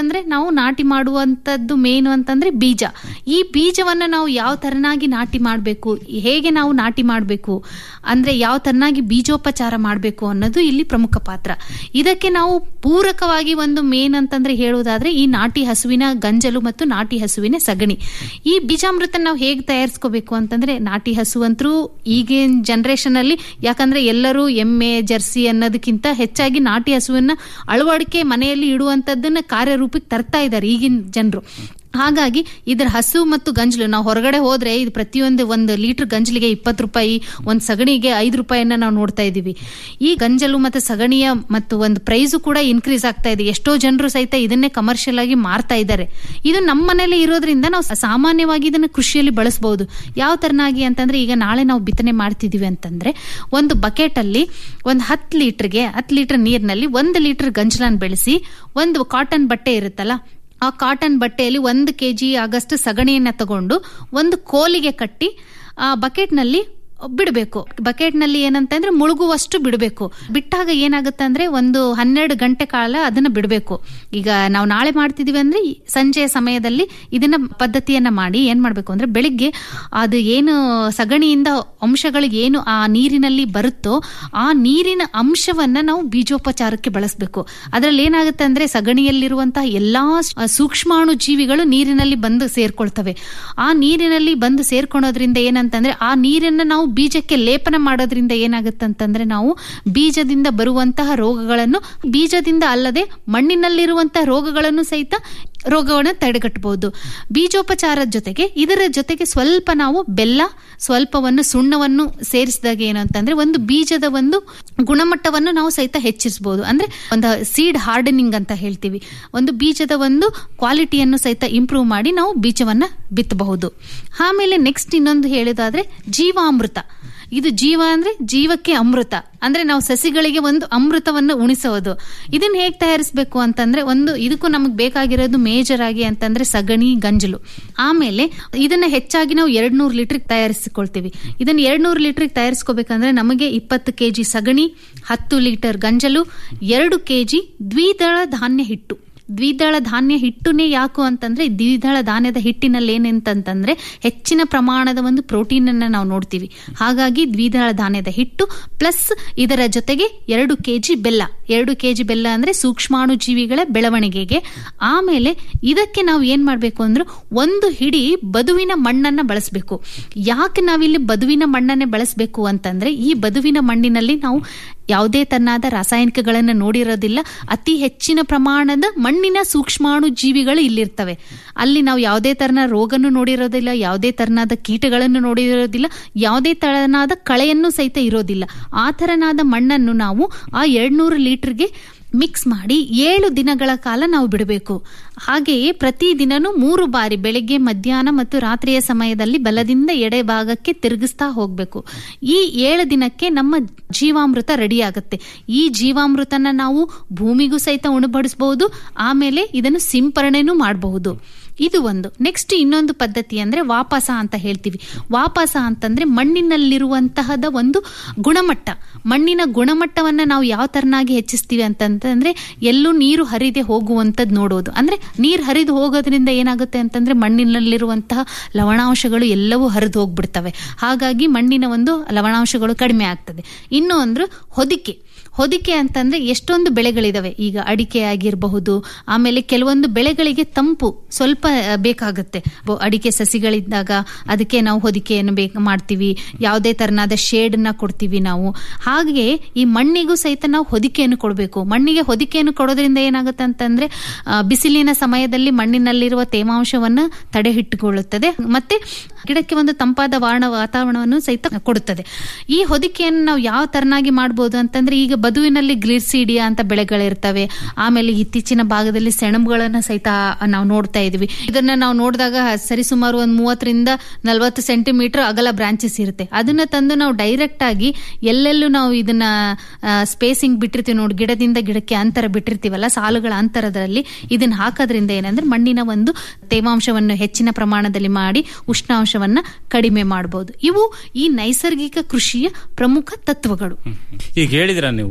ಅಂತಂದ್ರೆ ನಾವು ನಾಟಿ ಮಾಡುವಂತದ್ದು ಮೇನು ಅಂತಂದ್ರೆ ಬೀಜ ಈ ಬೀಜವನ್ನ ನಾವು ಯಾವ ತರನಾಗಿ ನಾಟಿ ಮಾಡಬೇಕು ಹೇಗೆ ನಾವು ನಾಟಿ ಮಾಡಬೇಕು ಅಂದ್ರೆ ಯಾವ ತರನಾಗಿ ಬೀಜೋಪಚಾರ ಮಾಡಬೇಕು ಅನ್ನೋದು ಇಲ್ಲಿ ಪ್ರಮುಖ ಪಾತ್ರ ಇದಕ್ಕೆ ನಾವು ಪೂರಕವಾಗಿ ಒಂದು ಮೇನ್ ಅಂತಂದ್ರೆ ಹೇಳುವುದಾದ್ರೆ ಈ ನಾಟಿ ಹಸುವಿನ ಗಂಜಲು ಮತ್ತು ನಾಟಿ ಹಸುವಿನ ಸಗಣಿ ಈ ಬೀಜಾಮೃತ ನಾವು ಹೇಗೆ ತಯಾರಿಸ್ಕೋಬೇಕು ಅಂತಂದ್ರೆ ನಾಟಿ ಹಸುವಂತರೂ ಈಗಿನ ಜನರೇಷನ್ ಅಲ್ಲಿ ಯಾಕಂದ್ರೆ ಎಲ್ಲರೂ ಎಮ್ಮೆ ಜರ್ಸಿ ಅನ್ನೋದಕ್ಕಿಂತ ಹೆಚ್ಚಾಗಿ ನಾಟಿ ಹಸುವನ್ನ ಅಳವಡಿಕೆ ಮನೆಯಲ್ಲಿ ಇಡುವಂತದ್ದನ್ನ ಕಾರ್ಯರೂಪಕ್ಕೆ ತರ್ತಾ ಇದ್ದಾರೆ ಈಗಿನ ಜನರು ಹಾಗಾಗಿ ಇದರ ಹಸು ಮತ್ತು ಗಂಜಲು ನಾವು ಹೊರಗಡೆ ಹೋದ್ರೆ ಇದು ಪ್ರತಿಯೊಂದು ಒಂದು ಲೀಟರ್ ಗಂಜಲಿಗೆ ಇಪ್ಪತ್ತು ರೂಪಾಯಿ ಒಂದು ಸಗಣಿಗೆ ಐದು ರೂಪಾಯಿನ ನಾವು ನೋಡ್ತಾ ಇದೀವಿ ಈ ಗಂಜಲು ಮತ್ತು ಸಗಣಿಯ ಮತ್ತು ಒಂದು ಪ್ರೈಸು ಕೂಡ ಇನ್ಕ್ರೀಸ್ ಆಗ್ತಾ ಇದೆ ಎಷ್ಟೋ ಜನರು ಸಹಿತ ಇದನ್ನೇ ಕಮರ್ಷಿಯಲ್ ಆಗಿ ಮಾರ್ತಾ ಇದ್ದಾರೆ ಇದು ನಮ್ಮ ಮನೇಲಿ ಇರೋದ್ರಿಂದ ನಾವು ಸಾಮಾನ್ಯವಾಗಿ ಇದನ್ನ ಕೃಷಿಯಲ್ಲಿ ಬಳಸಬಹುದು ಯಾವ ತರನಾಗಿ ಅಂತಂದ್ರೆ ಈಗ ನಾಳೆ ನಾವು ಬಿತ್ತನೆ ಮಾಡ್ತಿದೀವಿ ಅಂತಂದ್ರೆ ಒಂದು ಬಕೆಟ್ ಅಲ್ಲಿ ಒಂದು ಹತ್ತು ಲೀಟರ್ಗೆ ಹತ್ತು ಲೀಟರ್ ನೀರಿನಲ್ಲಿ ಒಂದು ಲೀಟರ್ ಗಂಜಲನ್ ಬೆಳೆಸಿ ಒಂದು ಕಾಟನ್ ಬಟ್ಟೆ ಇರುತ್ತಲ್ಲ ಆ ಕಾಟನ್ ಬಟ್ಟೆಯಲ್ಲಿ ಒಂದು ಕೆ ಜಿ ಆಗಷ್ಟು ಸಗಣಿಯನ್ನ ತಗೊಂಡು ಒಂದು ಕೋಲಿಗೆ ಕಟ್ಟಿ ಆ ಬಕೆಟ್ನಲ್ಲಿ ಬಿಡಬೇಕು ಬಕೆಟ್ನಲ್ಲಿ ಏನಂತಂದ್ರೆ ಮುಳುಗುವಷ್ಟು ಬಿಡಬೇಕು ಬಿಟ್ಟಾಗ ಏನಾಗುತ್ತೆ ಅಂದ್ರೆ ಒಂದು ಹನ್ನೆರಡು ಗಂಟೆ ಕಾಲ ಅದನ್ನ ಬಿಡಬೇಕು ಈಗ ನಾವು ನಾಳೆ ಮಾಡ್ತಿದೀವಿ ಅಂದ್ರೆ ಈ ಸಂಜೆಯ ಸಮಯದಲ್ಲಿ ಇದನ್ನ ಪದ್ಧತಿಯನ್ನ ಮಾಡಿ ಏನ್ ಮಾಡ್ಬೇಕು ಅಂದ್ರೆ ಬೆಳಿಗ್ಗೆ ಅದು ಏನು ಸಗಣಿಯಿಂದ ಅಂಶಗಳು ಏನು ಆ ನೀರಿನಲ್ಲಿ ಬರುತ್ತೋ ಆ ನೀರಿನ ಅಂಶವನ್ನ ನಾವು ಬೀಜೋಪಚಾರಕ್ಕೆ ಬಳಸಬೇಕು ಅದರಲ್ಲಿ ಏನಾಗುತ್ತೆ ಅಂದ್ರೆ ಸಗಣಿಯಲ್ಲಿರುವಂತಹ ಎಲ್ಲಾ ಸೂಕ್ಷ್ಮಾಣು ಜೀವಿಗಳು ನೀರಿನಲ್ಲಿ ಬಂದು ಸೇರ್ಕೊಳ್ತವೆ ಆ ನೀರಿನಲ್ಲಿ ಬಂದು ಸೇರ್ಕೊಳೋದ್ರಿಂದ ಏನಂತಂದ್ರೆ ಆ ನೀರನ್ನ ನಾವು ಬೀಜಕ್ಕೆ ಲೇಪನ ಮಾಡೋದ್ರಿಂದ ಏನಾಗುತ್ತಂತಂದ್ರೆ ನಾವು ಬೀಜದಿಂದ ಬರುವಂತಹ ರೋಗಗಳನ್ನು ಬೀಜದಿಂದ ಅಲ್ಲದೆ ಮಣ್ಣಿನಲ್ಲಿರುವಂತಹ ರೋಗಗಳನ್ನು ಸಹಿತ ರೋಗವನ್ನು ತಡೆಗಟ್ಟಬಹುದು ಬೀಜೋಪಚಾರದ ಜೊತೆಗೆ ಇದರ ಜೊತೆಗೆ ಸ್ವಲ್ಪ ನಾವು ಬೆಲ್ಲ ಸ್ವಲ್ಪವನ್ನು ಸುಣ್ಣವನ್ನು ಸೇರಿಸಿದಾಗ ಏನು ಅಂತಂದ್ರೆ ಒಂದು ಬೀಜದ ಒಂದು ಗುಣಮಟ್ಟವನ್ನು ನಾವು ಸಹಿತ ಹೆಚ್ಚಿಸಬಹುದು ಅಂದ್ರೆ ಒಂದು ಸೀಡ್ ಹಾರ್ಡನಿಂಗ್ ಅಂತ ಹೇಳ್ತೀವಿ ಒಂದು ಬೀಜದ ಒಂದು ಕ್ವಾಲಿಟಿಯನ್ನು ಸಹಿತ ಇಂಪ್ರೂವ್ ಮಾಡಿ ನಾವು ಬೀಜವನ್ನ ಬಿತ್ತಬಹುದು ಆಮೇಲೆ ನೆಕ್ಸ್ಟ್ ಇನ್ನೊಂದು ಹೇಳಿದಾದ್ರೆ ಜೀವಾಮೃತ ಇದು ಜೀವ ಅಂದ್ರೆ ಜೀವಕ್ಕೆ ಅಮೃತ ಅಂದ್ರೆ ನಾವು ಸಸಿಗಳಿಗೆ ಒಂದು ಅಮೃತವನ್ನು ಉಣಿಸೋದು ಇದನ್ನ ಹೇಗೆ ತಯಾರಿಸಬೇಕು ಅಂತಂದ್ರೆ ಒಂದು ಇದಕ್ಕೂ ನಮಗೆ ಬೇಕಾಗಿರೋದು ಮೇಜರ್ ಆಗಿ ಅಂತಂದ್ರೆ ಸಗಣಿ ಗಂಜಲು ಆಮೇಲೆ ಇದನ್ನ ಹೆಚ್ಚಾಗಿ ನಾವು ಎರಡ್ ನೂರು ಲೀಟರ್ ತಯಾರಿಸಿಕೊಳ್ತೀವಿ ಇದನ್ನ ಎರಡ್ ನೂರು ಲೀಟರ್ ತಯಾರಿಸ್ಕೋಬೇಕಂದ್ರೆ ನಮಗೆ ಇಪ್ಪತ್ತು ಕೆಜಿ ಸಗಣಿ ಹತ್ತು ಲೀಟರ್ ಗಂಜಲು ಎರಡು ಕೆಜಿ ದ್ವಿದಳ ಧಾನ್ಯ ಹಿಟ್ಟು ದ್ವಿದಳ ಧಾನ್ಯ ಹಿಟ್ಟುನೇ ಯಾಕು ಅಂತಂದ್ರೆ ದ್ವಿದಳ ಧಾನ್ಯದ ಹಿಟ್ಟಿನಲ್ಲಿ ಏನಂತಂದ್ರೆ ಹೆಚ್ಚಿನ ಪ್ರಮಾಣದ ಒಂದು ಪ್ರೋಟೀನ್ ಅನ್ನ ನಾವು ನೋಡ್ತೀವಿ ಹಾಗಾಗಿ ದ್ವಿದಳ ಧಾನ್ಯದ ಹಿಟ್ಟು ಪ್ಲಸ್ ಇದರ ಜೊತೆಗೆ ಎರಡು ಕೆಜಿ ಬೆಲ್ಲ ಎರಡು ಕೆಜಿ ಬೆಲ್ಲ ಅಂದ್ರೆ ಸೂಕ್ಷ್ಮಾಣು ಜೀವಿಗಳ ಬೆಳವಣಿಗೆಗೆ ಆಮೇಲೆ ಇದಕ್ಕೆ ನಾವು ಏನ್ ಮಾಡ್ಬೇಕು ಅಂದ್ರೆ ಒಂದು ಹಿಡಿ ಬದುವಿನ ಮಣ್ಣನ್ನ ಬಳಸಬೇಕು ಯಾಕೆ ನಾವಿಲ್ಲಿ ಬದುವಿನ ಮಣ್ಣನ್ನೇ ಬಳಸಬೇಕು ಅಂತಂದ್ರೆ ಈ ಬದುವಿನ ಮಣ್ಣಿನಲ್ಲಿ ನಾವು ಯಾವುದೇ ತನ್ನಾದ ರಾಸಾಯನಿಕಗಳನ್ನು ನೋಡಿರೋದಿಲ್ಲ ಅತಿ ಹೆಚ್ಚಿನ ಪ್ರಮಾಣದ ಮಣ್ಣಿನ ಸೂಕ್ಷ್ಮಾಣು ಜೀವಿಗಳು ಇಲ್ಲಿರ್ತವೆ ಅಲ್ಲಿ ನಾವು ಯಾವುದೇ ತರನ ರೋಗನು ನೋಡಿರೋದಿಲ್ಲ ಯಾವುದೇ ತರನಾದ ಕೀಟಗಳನ್ನು ನೋಡಿರೋದಿಲ್ಲ ಯಾವುದೇ ತರನಾದ ಕಳೆಯನ್ನು ಸಹಿತ ಇರೋದಿಲ್ಲ ಆ ತರನಾದ ಮಣ್ಣನ್ನು ನಾವು ಆ ಎರಡ್ನೂರು ಲೀಟರ್ಗೆ ಮಿಕ್ಸ್ ಮಾಡಿ ಏಳು ದಿನಗಳ ಕಾಲ ನಾವು ಬಿಡಬೇಕು ಹಾಗೆಯೇ ಪ್ರತಿ ದಿನನೂ ಮೂರು ಬಾರಿ ಬೆಳಿಗ್ಗೆ ಮಧ್ಯಾಹ್ನ ಮತ್ತು ರಾತ್ರಿಯ ಸಮಯದಲ್ಲಿ ಬಲದಿಂದ ಎಡೆ ಭಾಗಕ್ಕೆ ತಿರುಗಿಸ್ತಾ ಹೋಗಬೇಕು ಈ ಏಳು ದಿನಕ್ಕೆ ನಮ್ಮ ಜೀವಾಮೃತ ರೆಡಿ ಆಗುತ್ತೆ ಈ ಜೀವಾಮೃತನ ನಾವು ಭೂಮಿಗೂ ಸಹಿತ ಉಣಬಡಿಸಬಹುದು ಆಮೇಲೆ ಇದನ್ನು ಸಿಂಪರಣೆನೂ ಮಾಡಬಹುದು ಇದು ಒಂದು ನೆಕ್ಸ್ಟ್ ಇನ್ನೊಂದು ಪದ್ಧತಿ ಅಂದ್ರೆ ವಾಪಸ ಅಂತ ಹೇಳ್ತೀವಿ ವಾಪಸ ಅಂತಂದ್ರೆ ಮಣ್ಣಿನಲ್ಲಿರುವಂತಹದ ಒಂದು ಗುಣಮಟ್ಟ ಮಣ್ಣಿನ ಗುಣಮಟ್ಟವನ್ನ ನಾವು ಯಾವ ತರನಾಗಿ ಹೆಚ್ಚಿಸ್ತೀವಿ ಅಂತಂದ್ರೆ ಎಲ್ಲೂ ನೀರು ಹರಿದೆ ಹೋಗುವಂತದ್ದು ನೋಡೋದು ಅಂದ್ರೆ ನೀರು ಹರಿದು ಹೋಗೋದ್ರಿಂದ ಏನಾಗುತ್ತೆ ಅಂತಂದ್ರೆ ಮಣ್ಣಿನಲ್ಲಿರುವಂತಹ ಲವಣಾಂಶಗಳು ಎಲ್ಲವೂ ಹರಿದು ಹೋಗ್ಬಿಡ್ತವೆ ಹಾಗಾಗಿ ಮಣ್ಣಿನ ಒಂದು ಲವಣಾಂಶಗಳು ಕಡಿಮೆ ಆಗ್ತದೆ ಇನ್ನು ಅಂದ್ರೆ ಹೊದಿಕೆ ಹೊದಿಕೆ ಅಂತಂದ್ರೆ ಎಷ್ಟೊಂದು ಬೆಳೆಗಳಿದಾವೆ ಈಗ ಅಡಿಕೆ ಆಗಿರಬಹುದು ಆಮೇಲೆ ಕೆಲವೊಂದು ಬೆಳೆಗಳಿಗೆ ತಂಪು ಸ್ವಲ್ಪ ಬೇಕಾಗುತ್ತೆ ಅಡಿಕೆ ಸಸಿಗಳಿದ್ದಾಗ ಅದಕ್ಕೆ ನಾವು ಹೊದಿಕೆಯನ್ನು ಬೇಕು ಮಾಡ್ತೀವಿ ಯಾವುದೇ ತರನಾದ ಶೇಡ್ ನ ಕೊಡ್ತೀವಿ ನಾವು ಹಾಗೆ ಈ ಮಣ್ಣಿಗೂ ಸಹಿತ ನಾವು ಹೊದಿಕೆಯನ್ನು ಕೊಡಬೇಕು ಮಣ್ಣಿಗೆ ಹೊದಿಕೆಯನ್ನು ಕೊಡೋದ್ರಿಂದ ಏನಾಗುತ್ತೆ ಅಂತಂದ್ರೆ ಬಿಸಿಲಿನ ಸಮಯದಲ್ಲಿ ಮಣ್ಣಿನಲ್ಲಿರುವ ತೇವಾಂಶವನ್ನು ತಡೆಹಿಟ್ಟುಕೊಳ್ಳುತ್ತದೆ ಮತ್ತೆ ಗಿಡಕ್ಕೆ ಒಂದು ತಂಪಾದ ವಾಣ ವಾತಾವರಣವನ್ನು ಸಹಿತ ಕೊಡುತ್ತದೆ ಈ ಹೊದಿಕೆಯನ್ನು ನಾವು ಯಾವ ತರನಾಗಿ ಮಾಡಬಹುದು ಅಂತಂದ್ರೆ ಈಗ ಬದುವಿನಲ್ಲಿ ಗ್ಲಿರ್ಸಿಡಿಯಾ ಅಂತ ಬೆಳೆಗಳಿರ್ತವೆ ಆಮೇಲೆ ಇತ್ತೀಚಿನ ಭಾಗದಲ್ಲಿ ಸೆಣಬುಗಳನ್ನ ಸಹಿತ ನಾವು ನೋಡ್ತಾ ಇದೀವಿ ಇದನ್ನ ನಾವು ನೋಡಿದಾಗ ಸರಿಸುಮಾರು ಒಂದು ಮೂವತ್ತರಿಂದ ನಲವತ್ತು ಸೆಂಟಿಮೀಟರ್ ಅಗಲ ಬ್ರಾಂಚಸ್ ಇರುತ್ತೆ ಅದನ್ನ ತಂದು ನಾವು ಡೈರೆಕ್ಟ್ ಆಗಿ ಎಲ್ಲೆಲ್ಲೂ ನಾವು ಇದನ್ನ ಸ್ಪೇಸಿಂಗ್ ಬಿಟ್ಟಿರ್ತೀವಿ ನೋಡಿ ಗಿಡದಿಂದ ಗಿಡಕ್ಕೆ ಅಂತರ ಬಿಟ್ಟಿರ್ತೀವಲ್ಲ ಸಾಲುಗಳ ಅಂತರದಲ್ಲಿ ಇದನ್ನ ಹಾಕೋದ್ರಿಂದ ಏನಂದ್ರೆ ಮಣ್ಣಿನ ಒಂದು ತೇವಾಂಶವನ್ನು ಹೆಚ್ಚಿನ ಪ್ರಮಾಣದಲ್ಲಿ ಮಾಡಿ ಉಷ್ಣಾಂಶವನ್ನ ಕಡಿಮೆ ಮಾಡಬಹುದು ಇವು ಈ ನೈಸರ್ಗಿಕ ಕೃಷಿಯ ಪ್ರಮುಖ ತತ್ವಗಳು ಈಗ ಹೇಳಿದ್ರ ನೀವು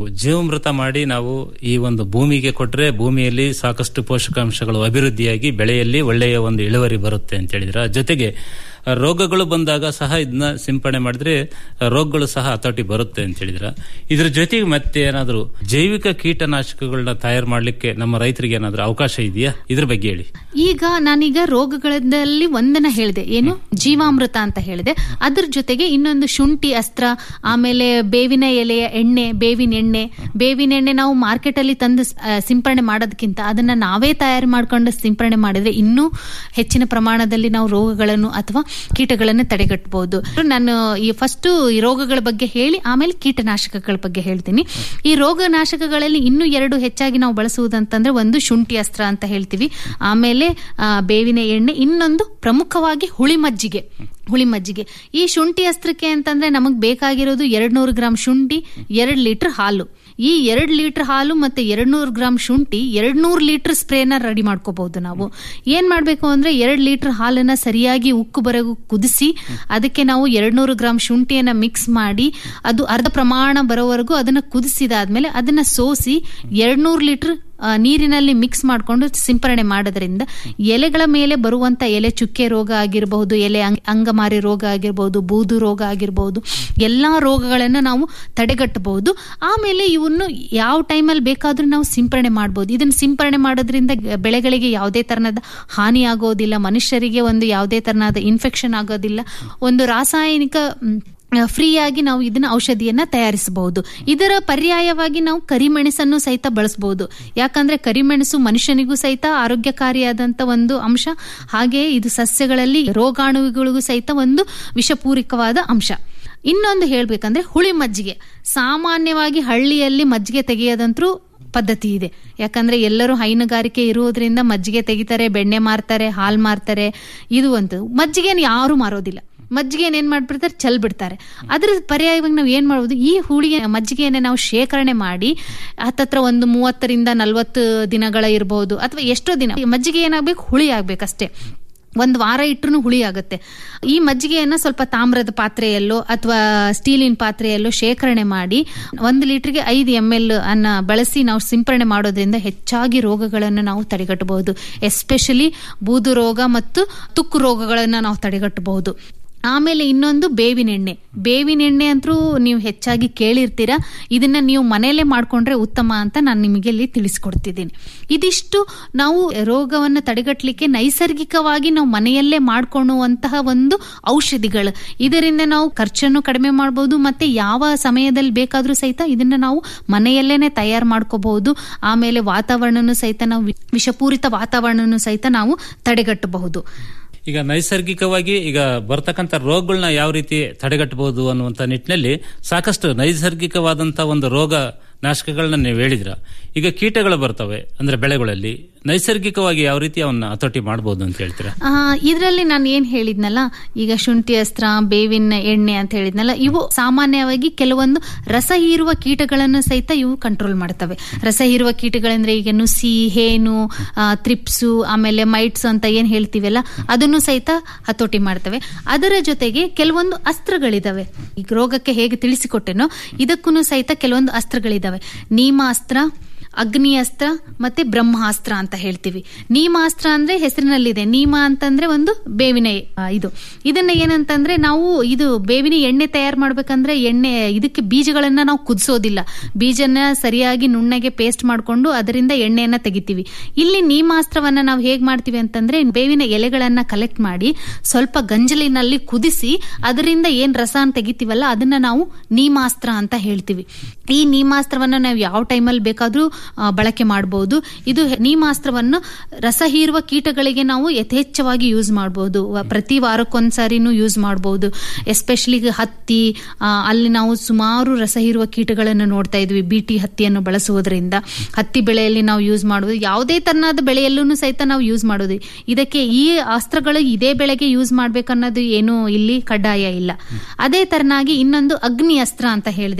ನೀವು ಜೀವಮೃತ ಮಾಡಿ ನಾವು ಈ ಒಂದು ಭೂಮಿಗೆ ಕೊಟ್ರೆ ಭೂಮಿಯಲ್ಲಿ ಸಾಕಷ್ಟು ಪೋಷಕಾಂಶಗಳು ಅಭಿವೃದ್ಧಿಯಾಗಿ ಬೆಳೆಯಲ್ಲಿ ಒಳ್ಳೆಯ ಒಂದು ಇಳುವರಿ ಬರುತ್ತೆ ಅಂತ ಹೇಳಿದ್ರ ಜೊತೆಗೆ ಆ, ರೋಗಗಳು ಬಂದಾಗ ಸಹ ಇದನ್ನ ಸಿಂಪಡಣೆ ಮಾಡಿದ್ರೆ ಆ, ರೋಗಗಳು ಸಹ ಹತೋಟಿ ಬರುತ್ತೆ ಅಂತ ಹೇಳಿದ್ರ ಇದ್ರ ಜೊತೆಗೆ ಮತ್ತೆ ಏನಾದ್ರು ಜೈವಿಕ ಕೀಟನಾಶಕಗಳನ್ನ ತಯಾರು ಮಾಡ್ಲಿಕ್ಕೆ ನಮ್ಮ ರೈತರಿಗೆ ಏನಾದ್ರೂ ಅವಕಾಶ ಇದೆಯಾ ಇದ್ರ ಬಗ್ಗೆ ಹೇಳಿ ಈಗ ನಾನೀಗ ರೋಗಗಳಲ್ಲಿ ಒಂದನ್ನ ಹೇಳಿದೆ ಏನು ಜೀವಾಮೃತ ಅಂತ ಹೇಳಿದೆ ಅದ್ರ ಜೊತೆಗೆ ಇನ್ನೊಂದು ಶುಂಠಿ ಅಸ್ತ್ರ ಆಮೇಲೆ ಬೇವಿನ ಎಲೆಯ ಎಣ್ಣೆ ಬೇವಿನ ಎಣ್ಣೆ ಬೇವಿನ ಎಣ್ಣೆ ನಾವು ಮಾರ್ಕೆಟ್ ಅಲ್ಲಿ ತಂದು ಆ, ಸಿಂಪರಣೆ ಮಾಡೋದಕ್ಕಿಂತ ಅದನ್ನ ನಾವೇ ತಯಾರು ಮಾಡ್ಕೊಂಡು ಸಿಂಪರಣೆ ಮಾಡಿದ್ರೆ ಇನ್ನೂ ಹೆಚ್ಚಿನ ಪ್ರಮಾಣದಲ್ಲಿ ನಾವು ರೋಗಗಳನ್ನು ಅಥವಾ ಕೀಟಗಳನ್ನು ತಡೆಗಟ್ಟಬಹುದು ನಾನು ಈ ಫಸ್ಟ್ ಈ ರೋಗಗಳ ಬಗ್ಗೆ ಹೇಳಿ ಆಮೇಲೆ ಕೀಟನಾಶಕಗಳ ಬಗ್ಗೆ ಹೇಳ್ತೀನಿ ಈ ರೋಗನಾಶಕಗಳಲ್ಲಿ ಇನ್ನೂ ಎರಡು ಹೆಚ್ಚಾಗಿ ನಾವು ಬಳಸುವುದಂತಂದ್ರೆ ಒಂದು ಶುಂಠಿ ಅಸ್ತ್ರ ಅಂತ ಹೇಳ್ತೀವಿ ಆಮೇಲೆ ಆ, ಬೇವಿನ ಎಣ್ಣೆ ಇನ್ನೊಂದು ಪ್ರಮುಖವಾಗಿ ಹುಳಿ ಮಜ್ಜಿಗೆ ಹುಳಿ ಮಜ್ಜಿಗೆ ಈ ಶುಂಠಿ ಅಸ್ತ್ರಕ್ಕೆ ಅಂತಂದ್ರೆ ನಮಗ್ ಬೇಕಾಗಿರೋದು ಎರಡ್ ನೂರು ಗ್ರಾಂ ಶುಂಠಿ ಎರಡ್ ಲೀಟರ್ ಹಾಲು ಈ ಎರಡ್ ಲೀಟರ್ ಹಾಲು ಮತ್ತೆ ಎರಡ್ ನೂರು ಗ್ರಾಂ ಶುಂಠಿ ಎರಡ್ ನೂರು ಲೀಟರ್ ಸ್ಪ್ರೇನ ರೆಡಿ ಮಾಡ್ಕೋಬಹುದು ನಾವು ಏನ್ ಮಾಡ್ಬೇಕು ಅಂದ್ರೆ ಎರಡ್ ಲೀಟರ್ ಹಾಲನ್ನ ಸರಿಯಾಗಿ ಉಕ್ಕು ಬರಗು ಕುದಿಸಿ ಅದಕ್ಕೆ ನಾವು ಎರಡ್ ನೂರು ಗ್ರಾಂ ಶುಂಠಿಯನ್ನ ಮಿಕ್ಸ್ ಮಾಡಿ ಅದು ಅರ್ಧ ಪ್ರಮಾಣ ಬರೋವರೆಗೂ ಅದನ್ನ ಕುದಿಸಿದಾದ್ಮೇಲೆ ಅದನ್ನ ಸೋಸಿ ಎರಡ್ ನೂರು ಲೀಟರ್ ಆ, ನೀರಿನಲ್ಲಿ ಮಿಕ್ಸ್ ಮಾಡಿಕೊಂಡು ಸಿಂಪರಣೆ ಮಾಡೋದ್ರಿಂದ ಎಲೆಗಳ ಮೇಲೆ ಬರುವಂತ ಎಲೆ ಚುಕ್ಕೆ ರೋಗ ಆಗಿರಬಹುದು ಎಲೆ ಅಂಗ್- ಅಂಗಮಾರಿ ರೋಗ ಆಗಿರಬಹುದು ಬೂದು ರೋಗ ಆಗಿರಬಹುದು ಎಲ್ಲಾ ರೋಗಗಳನ್ನ ನಾವು ತಡೆಗಟ್ಟಬಹುದು ಆಮೇಲೆ ಇವನ್ನು ಯಾವ ಟೈಮಲ್ಲಿ ಬೇಕಾದ್ರೂ ನಾವು ಸಿಂಪರಣೆ ಮಾಡಬಹುದು ಇದನ್ನ ಸಿಂಪರಣೆ ಮಾಡೋದ್ರಿಂದ ಬೆಳೆಗಳಿಗೆ ಯಾವುದೇ ತರನಾದ ಹಾನಿ ಆಗೋದಿಲ್ಲ ಮನುಷ್ಯರಿಗೆ ಒಂದು ಯಾವುದೇ ತರನಾದ ಇನ್ಫೆಕ್ಷನ್ ಆಗೋದಿಲ್ಲ ಒಂದು ರಾಸಾಯನಿಕ ಮ್, ಫ್ರೀ ಆಗಿ ನಾವು ಇದನ್ನ ಔಷಧಿಯನ್ನ ತಯಾರಿಸಬಹುದು ಇದರ ಪರ್ಯಾಯವಾಗಿ ನಾವು ಕರಿಮೆಣಸನ್ನು ಸಹಿತ ಬಳಸಬಹುದು ಯಾಕಂದ್ರೆ ಕರಿಮೆಣಸು ಮನುಷ್ಯನಿಗೂ ಸಹಿತ ಆರೋಗ್ಯಕಾರಿಯಾದಂತ ಒಂದು ಅಂಶ ಹಾಗೆ ಇದು ಸಸ್ಯಗಳಲ್ಲಿ ರೋಗಾಣುಗಳಿಗೂ ಸಹಿತ ಒಂದು ವಿಷಪೂರಿಕವಾದ ಅಂಶ ಇನ್ನೊಂದು ಹೇಳ್ಬೇಕಂದ್ರೆ ಹುಳಿ ಮಜ್ಜಿಗೆ ಸಾಮಾನ್ಯವಾಗಿ ಹಳ್ಳಿಯಲ್ಲಿ ಮಜ್ಜಿಗೆ ತೆಗೆಯೋದಂತರೂ ಪದ್ಧತಿ ಇದೆ ಯಾಕಂದ್ರೆ ಎಲ್ಲರೂ ಹೈನುಗಾರಿಕೆ ಇರುವುದರಿಂದ ಮಜ್ಜಿಗೆ ತೆಗಿತಾರೆ ಬೆಣ್ಣೆ ಮಾರ್ತಾರೆ ಹಾಲು ಮಾರ್ತಾರೆ ಇದು ಒಂದು ಮಜ್ಜಿಗೆನ ಯಾರು ಮಾರೋದಿಲ್ಲ ಮಜ್ಜಿಗೆನ ಏನ್ ಮಾಡ್ಬಿಡ್ತಾರೆ ಚೆಲ್ ಬಿಡ್ತಾರೆ ಅದ್ರ ಪರ್ಯಾಯವಾಗಿ ನಾವು ಏನ್ ಮಾಡ್ಬೋದು ಈ ಹುಳಿಯ ಮಜ್ಜಿಗೆಯನ್ನ ನಾವು ಶೇಖರಣೆ ಮಾಡಿ ಹತ್ತತ್ರ ಒಂದು ಮೂವತ್ತರಿಂದ ನಲ್ವತ್ತು ದಿನಗಳ ಇರಬಹುದು ಅಥವಾ ಎಷ್ಟೋ ದಿನ ಈ ಮಜ್ಜಿಗೆ ಏನಾಗ್ಬೇಕು ಹುಳಿ ಆಗ್ಬೇಕಷ್ಟೇ ಒಂದು ವಾರ ಇಟ್ಟರು ಹುಳಿ ಆಗುತ್ತೆ ಈ ಮಜ್ಜಿಗೆಯನ್ನ ಸ್ವಲ್ಪ ತಾಮ್ರದ ಪಾತ್ರೆಯಲ್ಲೋ ಅಥವಾ ಸ್ಟೀಲಿನ ಪಾತ್ರೆಯಲ್ಲೋ ಶೇಖರಣೆ ಮಾಡಿ ಒಂದು ಲೀಟರ್ಗೆ ಐದು ಎಮ್ ಎಲ್ ಅನ್ನ ಬಳಸಿ ನಾವು ಸಿಂಪರಣೆ ಮಾಡೋದ್ರಿಂದ ಹೆಚ್ಚಾಗಿ ರೋಗಗಳನ್ನು ನಾವು ತಡೆಗಟ್ಟಬಹುದು ಎಸ್ಪೆಷಲಿ ಬೂದು ರೋಗ ಮತ್ತು ತುಕ್ಕು ರೋಗಗಳನ್ನು ನಾವು ತಡೆಗಟ್ಟಬಹುದು ಆಮೇಲೆ ಇನ್ನೊಂದು ಬೇವಿನ ಎಣ್ಣೆ ಬೇವಿನ ಎಣ್ಣೆ ಅಂತೂ ನೀವು ಹೆಚ್ಚಾಗಿ ಕೇಳಿರ್ತೀರಾ ಇದನ್ನ ನೀವು ಮನೆಯಲ್ಲೇ ಮಾಡ್ಕೊಂಡ್ರೆ ಉತ್ತಮ ಅಂತ ನಾನು ನಿಮಗೆ ಇಲ್ಲಿ ತಿಳಿಸ್ಕೊಡ್ತಿದ್ದೀನಿ ಇದಿಷ್ಟು ನಾವು ರೋಗವನ್ನು ತಡೆಗಟ್ಟಲಿಕ್ಕೆ ನೈಸರ್ಗಿಕವಾಗಿ ನಾವು ಮನೆಯಲ್ಲೇ ಮಾಡ್ಕೊಳ್ಳುವಂತಹ ಒಂದು ಔಷಧಿಗಳು ಇದರಿಂದ ನಾವು ಖರ್ಚನ್ನು ಕಡಿಮೆ ಮಾಡಬಹುದು ಮತ್ತೆ ಯಾವ ಸಮಯದಲ್ಲಿ ಬೇಕಾದ್ರೂ ಸಹಿತ ಇದನ್ನ ನಾವು ಮನೆಯಲ್ಲೇನೆ ತಯಾರು ಮಾಡ್ಕೋಬಹುದು ಆಮೇಲೆ ವಾತಾವರಣನೂ ಸಹಿತ ನಾವು ವಿ- ವಿಷಪೂರಿತ ವಾತಾವರಣನೂ ಸಹಿತ ನಾವು ತಡೆಗಟ್ಟಬಹುದು ಈಗ ನೈಸರ್ಗಿಕವಾಗಿ ಈಗ ಬರ್ತಕ್ಕಂಥ ರೋಗಗಳನ್ನ ಯಾವ ರೀತಿ ತಡೆಗಟ್ಟಬಹುದು ಅನ್ನುವಂತ ನಿಟ್ಟಿನಲ್ಲಿ ಸಾಕಷ್ಟು ನೈಸರ್ಗಿಕವಾದಂತ ಒಂದು ರೋಗ ನಾಶಕಗಳನ್ನ ನೀವು ಹೇಳಿದ್ರ ಈಗ ಕೀಟಗಳು ಬರ್ತವೆ ಅಂದ್ರೆ ಬೆಳೆಗಳಲ್ಲಿ ನೈಸರ್ಗಿಕವಾಗಿ ಯಾವ ರೀತಿ ಅವನ್ನ ಹತೋಟಿ ಮಾಡಬಹುದು ಅಂತ ಹೇಳ್ತೀರಾ ಇದರಲ್ಲಿ ನಾನು ಏನ್ ಹೇಳಿದ್ನಲ್ಲ ಈಗ ಶುಂಠಿ ಅಸ್ತ್ರ ಬೇವಿನ ಎಣ್ಣೆ ಅಂತ ಹೇಳಿದ್ನಲ್ಲ ಇವು ಸಾಮಾನ್ಯವಾಗಿ ಕೆಲವೊಂದು ರಸ ಹೀರುವ ಕೀಟಗಳನ್ನು ಸಹಿತ ಇವು ಕಂಟ್ರೋಲ್ ಮಾಡ್ತವೆ ರಸ ಹೀರುವ ಕೀಟಗಳಂದ್ರೆ ಈಗ ನುಸಿ ಹೇನು ಆ, ತ್ರಿಪ್ಸು ಆಮೇಲೆ ಮೈಟ್ಸ್ ಅಂತ ಏನ್ ಹೇಳ್ತೀವಲ್ಲ ಅದನ್ನು ಸಹಿತ ಹತೋಟಿ ಮಾಡ್ತವೆ ಅದರ ಜೊತೆಗೆ ಕೆಲವೊಂದು ಅಸ್ತ್ರಗಳಿದಾವೆ ಈಗ ರೋಗಕ್ಕೆ ಹೇಗೆ ತಿಳಿಸಿಕೊಟ್ಟೆನೋ ಇದಕ್ಕೂ ಸಹಿತ ಕೆಲವೊಂದು ಅಸ್ತ್ರಗಳಿದಾವೆ ನೀಮಾಸ್ತ್ರ ಅಗ್ನಿ ಅಸ್ತ್ರ ಮತ್ತೆ ಬ್ರಹ್ಮಾಸ್ತ್ರ ಅಂತ ಹೇಳ್ತೀವಿ ನೀಮಾಸ್ತ್ರ ಅಂದ್ರೆ ಹೆಸರಿನಲ್ಲಿದೆ ನೀಮ ಅಂತಂದ್ರೆ ಒಂದು ಬೇವಿನ ಆ, ಇದು ಇದನ್ನ ಏನಂತಂದ್ರೆ ನಾವು ಇದು ಬೇವಿನ ಎಣ್ಣೆ ತಯಾರು ಮಾಡ್ಬೇಕಂದ್ರೆ ಎಣ್ಣೆ ಇದಕ್ಕೆ ಬೀಜಗಳನ್ನ ನಾವು ಕುದಿಸೋದಿಲ್ಲ ಬೀಜನ ಸರಿಯಾಗಿ ನುಣ್ಣಗೆ ಪೇಸ್ಟ್ ಮಾಡ್ಕೊಂಡು ಅದರಿಂದ ಎಣ್ಣೆಯನ್ನ ತೆಗಿತೀವಿ ಇಲ್ಲಿ ನೀಮಾಸ್ತ್ರವನ್ನ ನಾವು ಹೇಗ್ ಮಾಡ್ತೀವಿ ಅಂತಂದ್ರೆ ಬೇವಿನ ಎಲೆಗಳನ್ನ ಕಲೆಕ್ಟ್ ಮಾಡಿ ಸ್ವಲ್ಪ ಗಂಜಲಿನಲ್ಲಿ ಕುದಿಸಿ ಅದರಿಂದ ಏನ್ ರಸ ತೆಗಿತೀವಲ್ಲ ಅದನ್ನ ನಾವು ನೀಮಾಸ್ತ್ರ ಅಂತ ಹೇಳ್ತೀವಿ ಈ ನೀಮಾಸ್ತ್ರವನ್ನ ನಾವು ಯಾವ ಟೈಮಲ್ಲಿ ಬೇಕಾದ್ರೂ ಆ, ಬಳಕೆ ಮಾಡಬಹುದು ಇದು ಹೆ- ನೀಮಾಸ್ತ್ರವನ್ನು ರಸ ಹೀರುವ ಕೀಟಗಳಿಗೆ ನಾವು ಯಥೇಚ್ಛವಾಗಿ ಯೂಸ್ ಮಾಡಬಹುದು ಪ್ರತಿ ವಾರಕ್ಕೊಂದ್ಸಾರಿನೂ ಯೂಸ್ ಮಾಡಬಹುದು ಎಸ್ಪೆಷಲಿ ಹತ್ತಿ ಆ, ಅಲ್ಲಿ ನಾವು ಸುಮಾರು ರಸ ಹೀರುವ ಕೀಟಗಳನ್ನು ನೋಡ್ತಾ ಇದ್ವಿ ಬಿಟಿ ಹತ್ತಿಯನ್ನು ಬಳಸುವುದರಿಂದ ಹತ್ತಿ ಬೆಳೆಯಲ್ಲಿ ನಾವು ಯೂಸ್ ಮಾಡುವುದು ಯಾವುದೇ ತರನಾದ ಬೆಳೆಯಲ್ಲೂ ಸಹಿತ ನಾವು ಯೂಸ್ ಮಾಡೋದು ಇದಕ್ಕೆ ಈ ಅಸ್ತ್ರಗಳು ಇದೇ ಬೆಳೆಗೆ ಯೂಸ್ ಮಾಡ್ಬೇಕನ್ನೋದು ಏನು ಇಲ್ಲಿ ಕಡ್ಡಾಯ ಇಲ್ಲ ಅದೇ ತರನಾಗಿ ಇನ್ನೊಂದು ಅಗ್ನಿ ಅಸ್ತ್ರ ಅಂತ ಹೇಳಿದೆ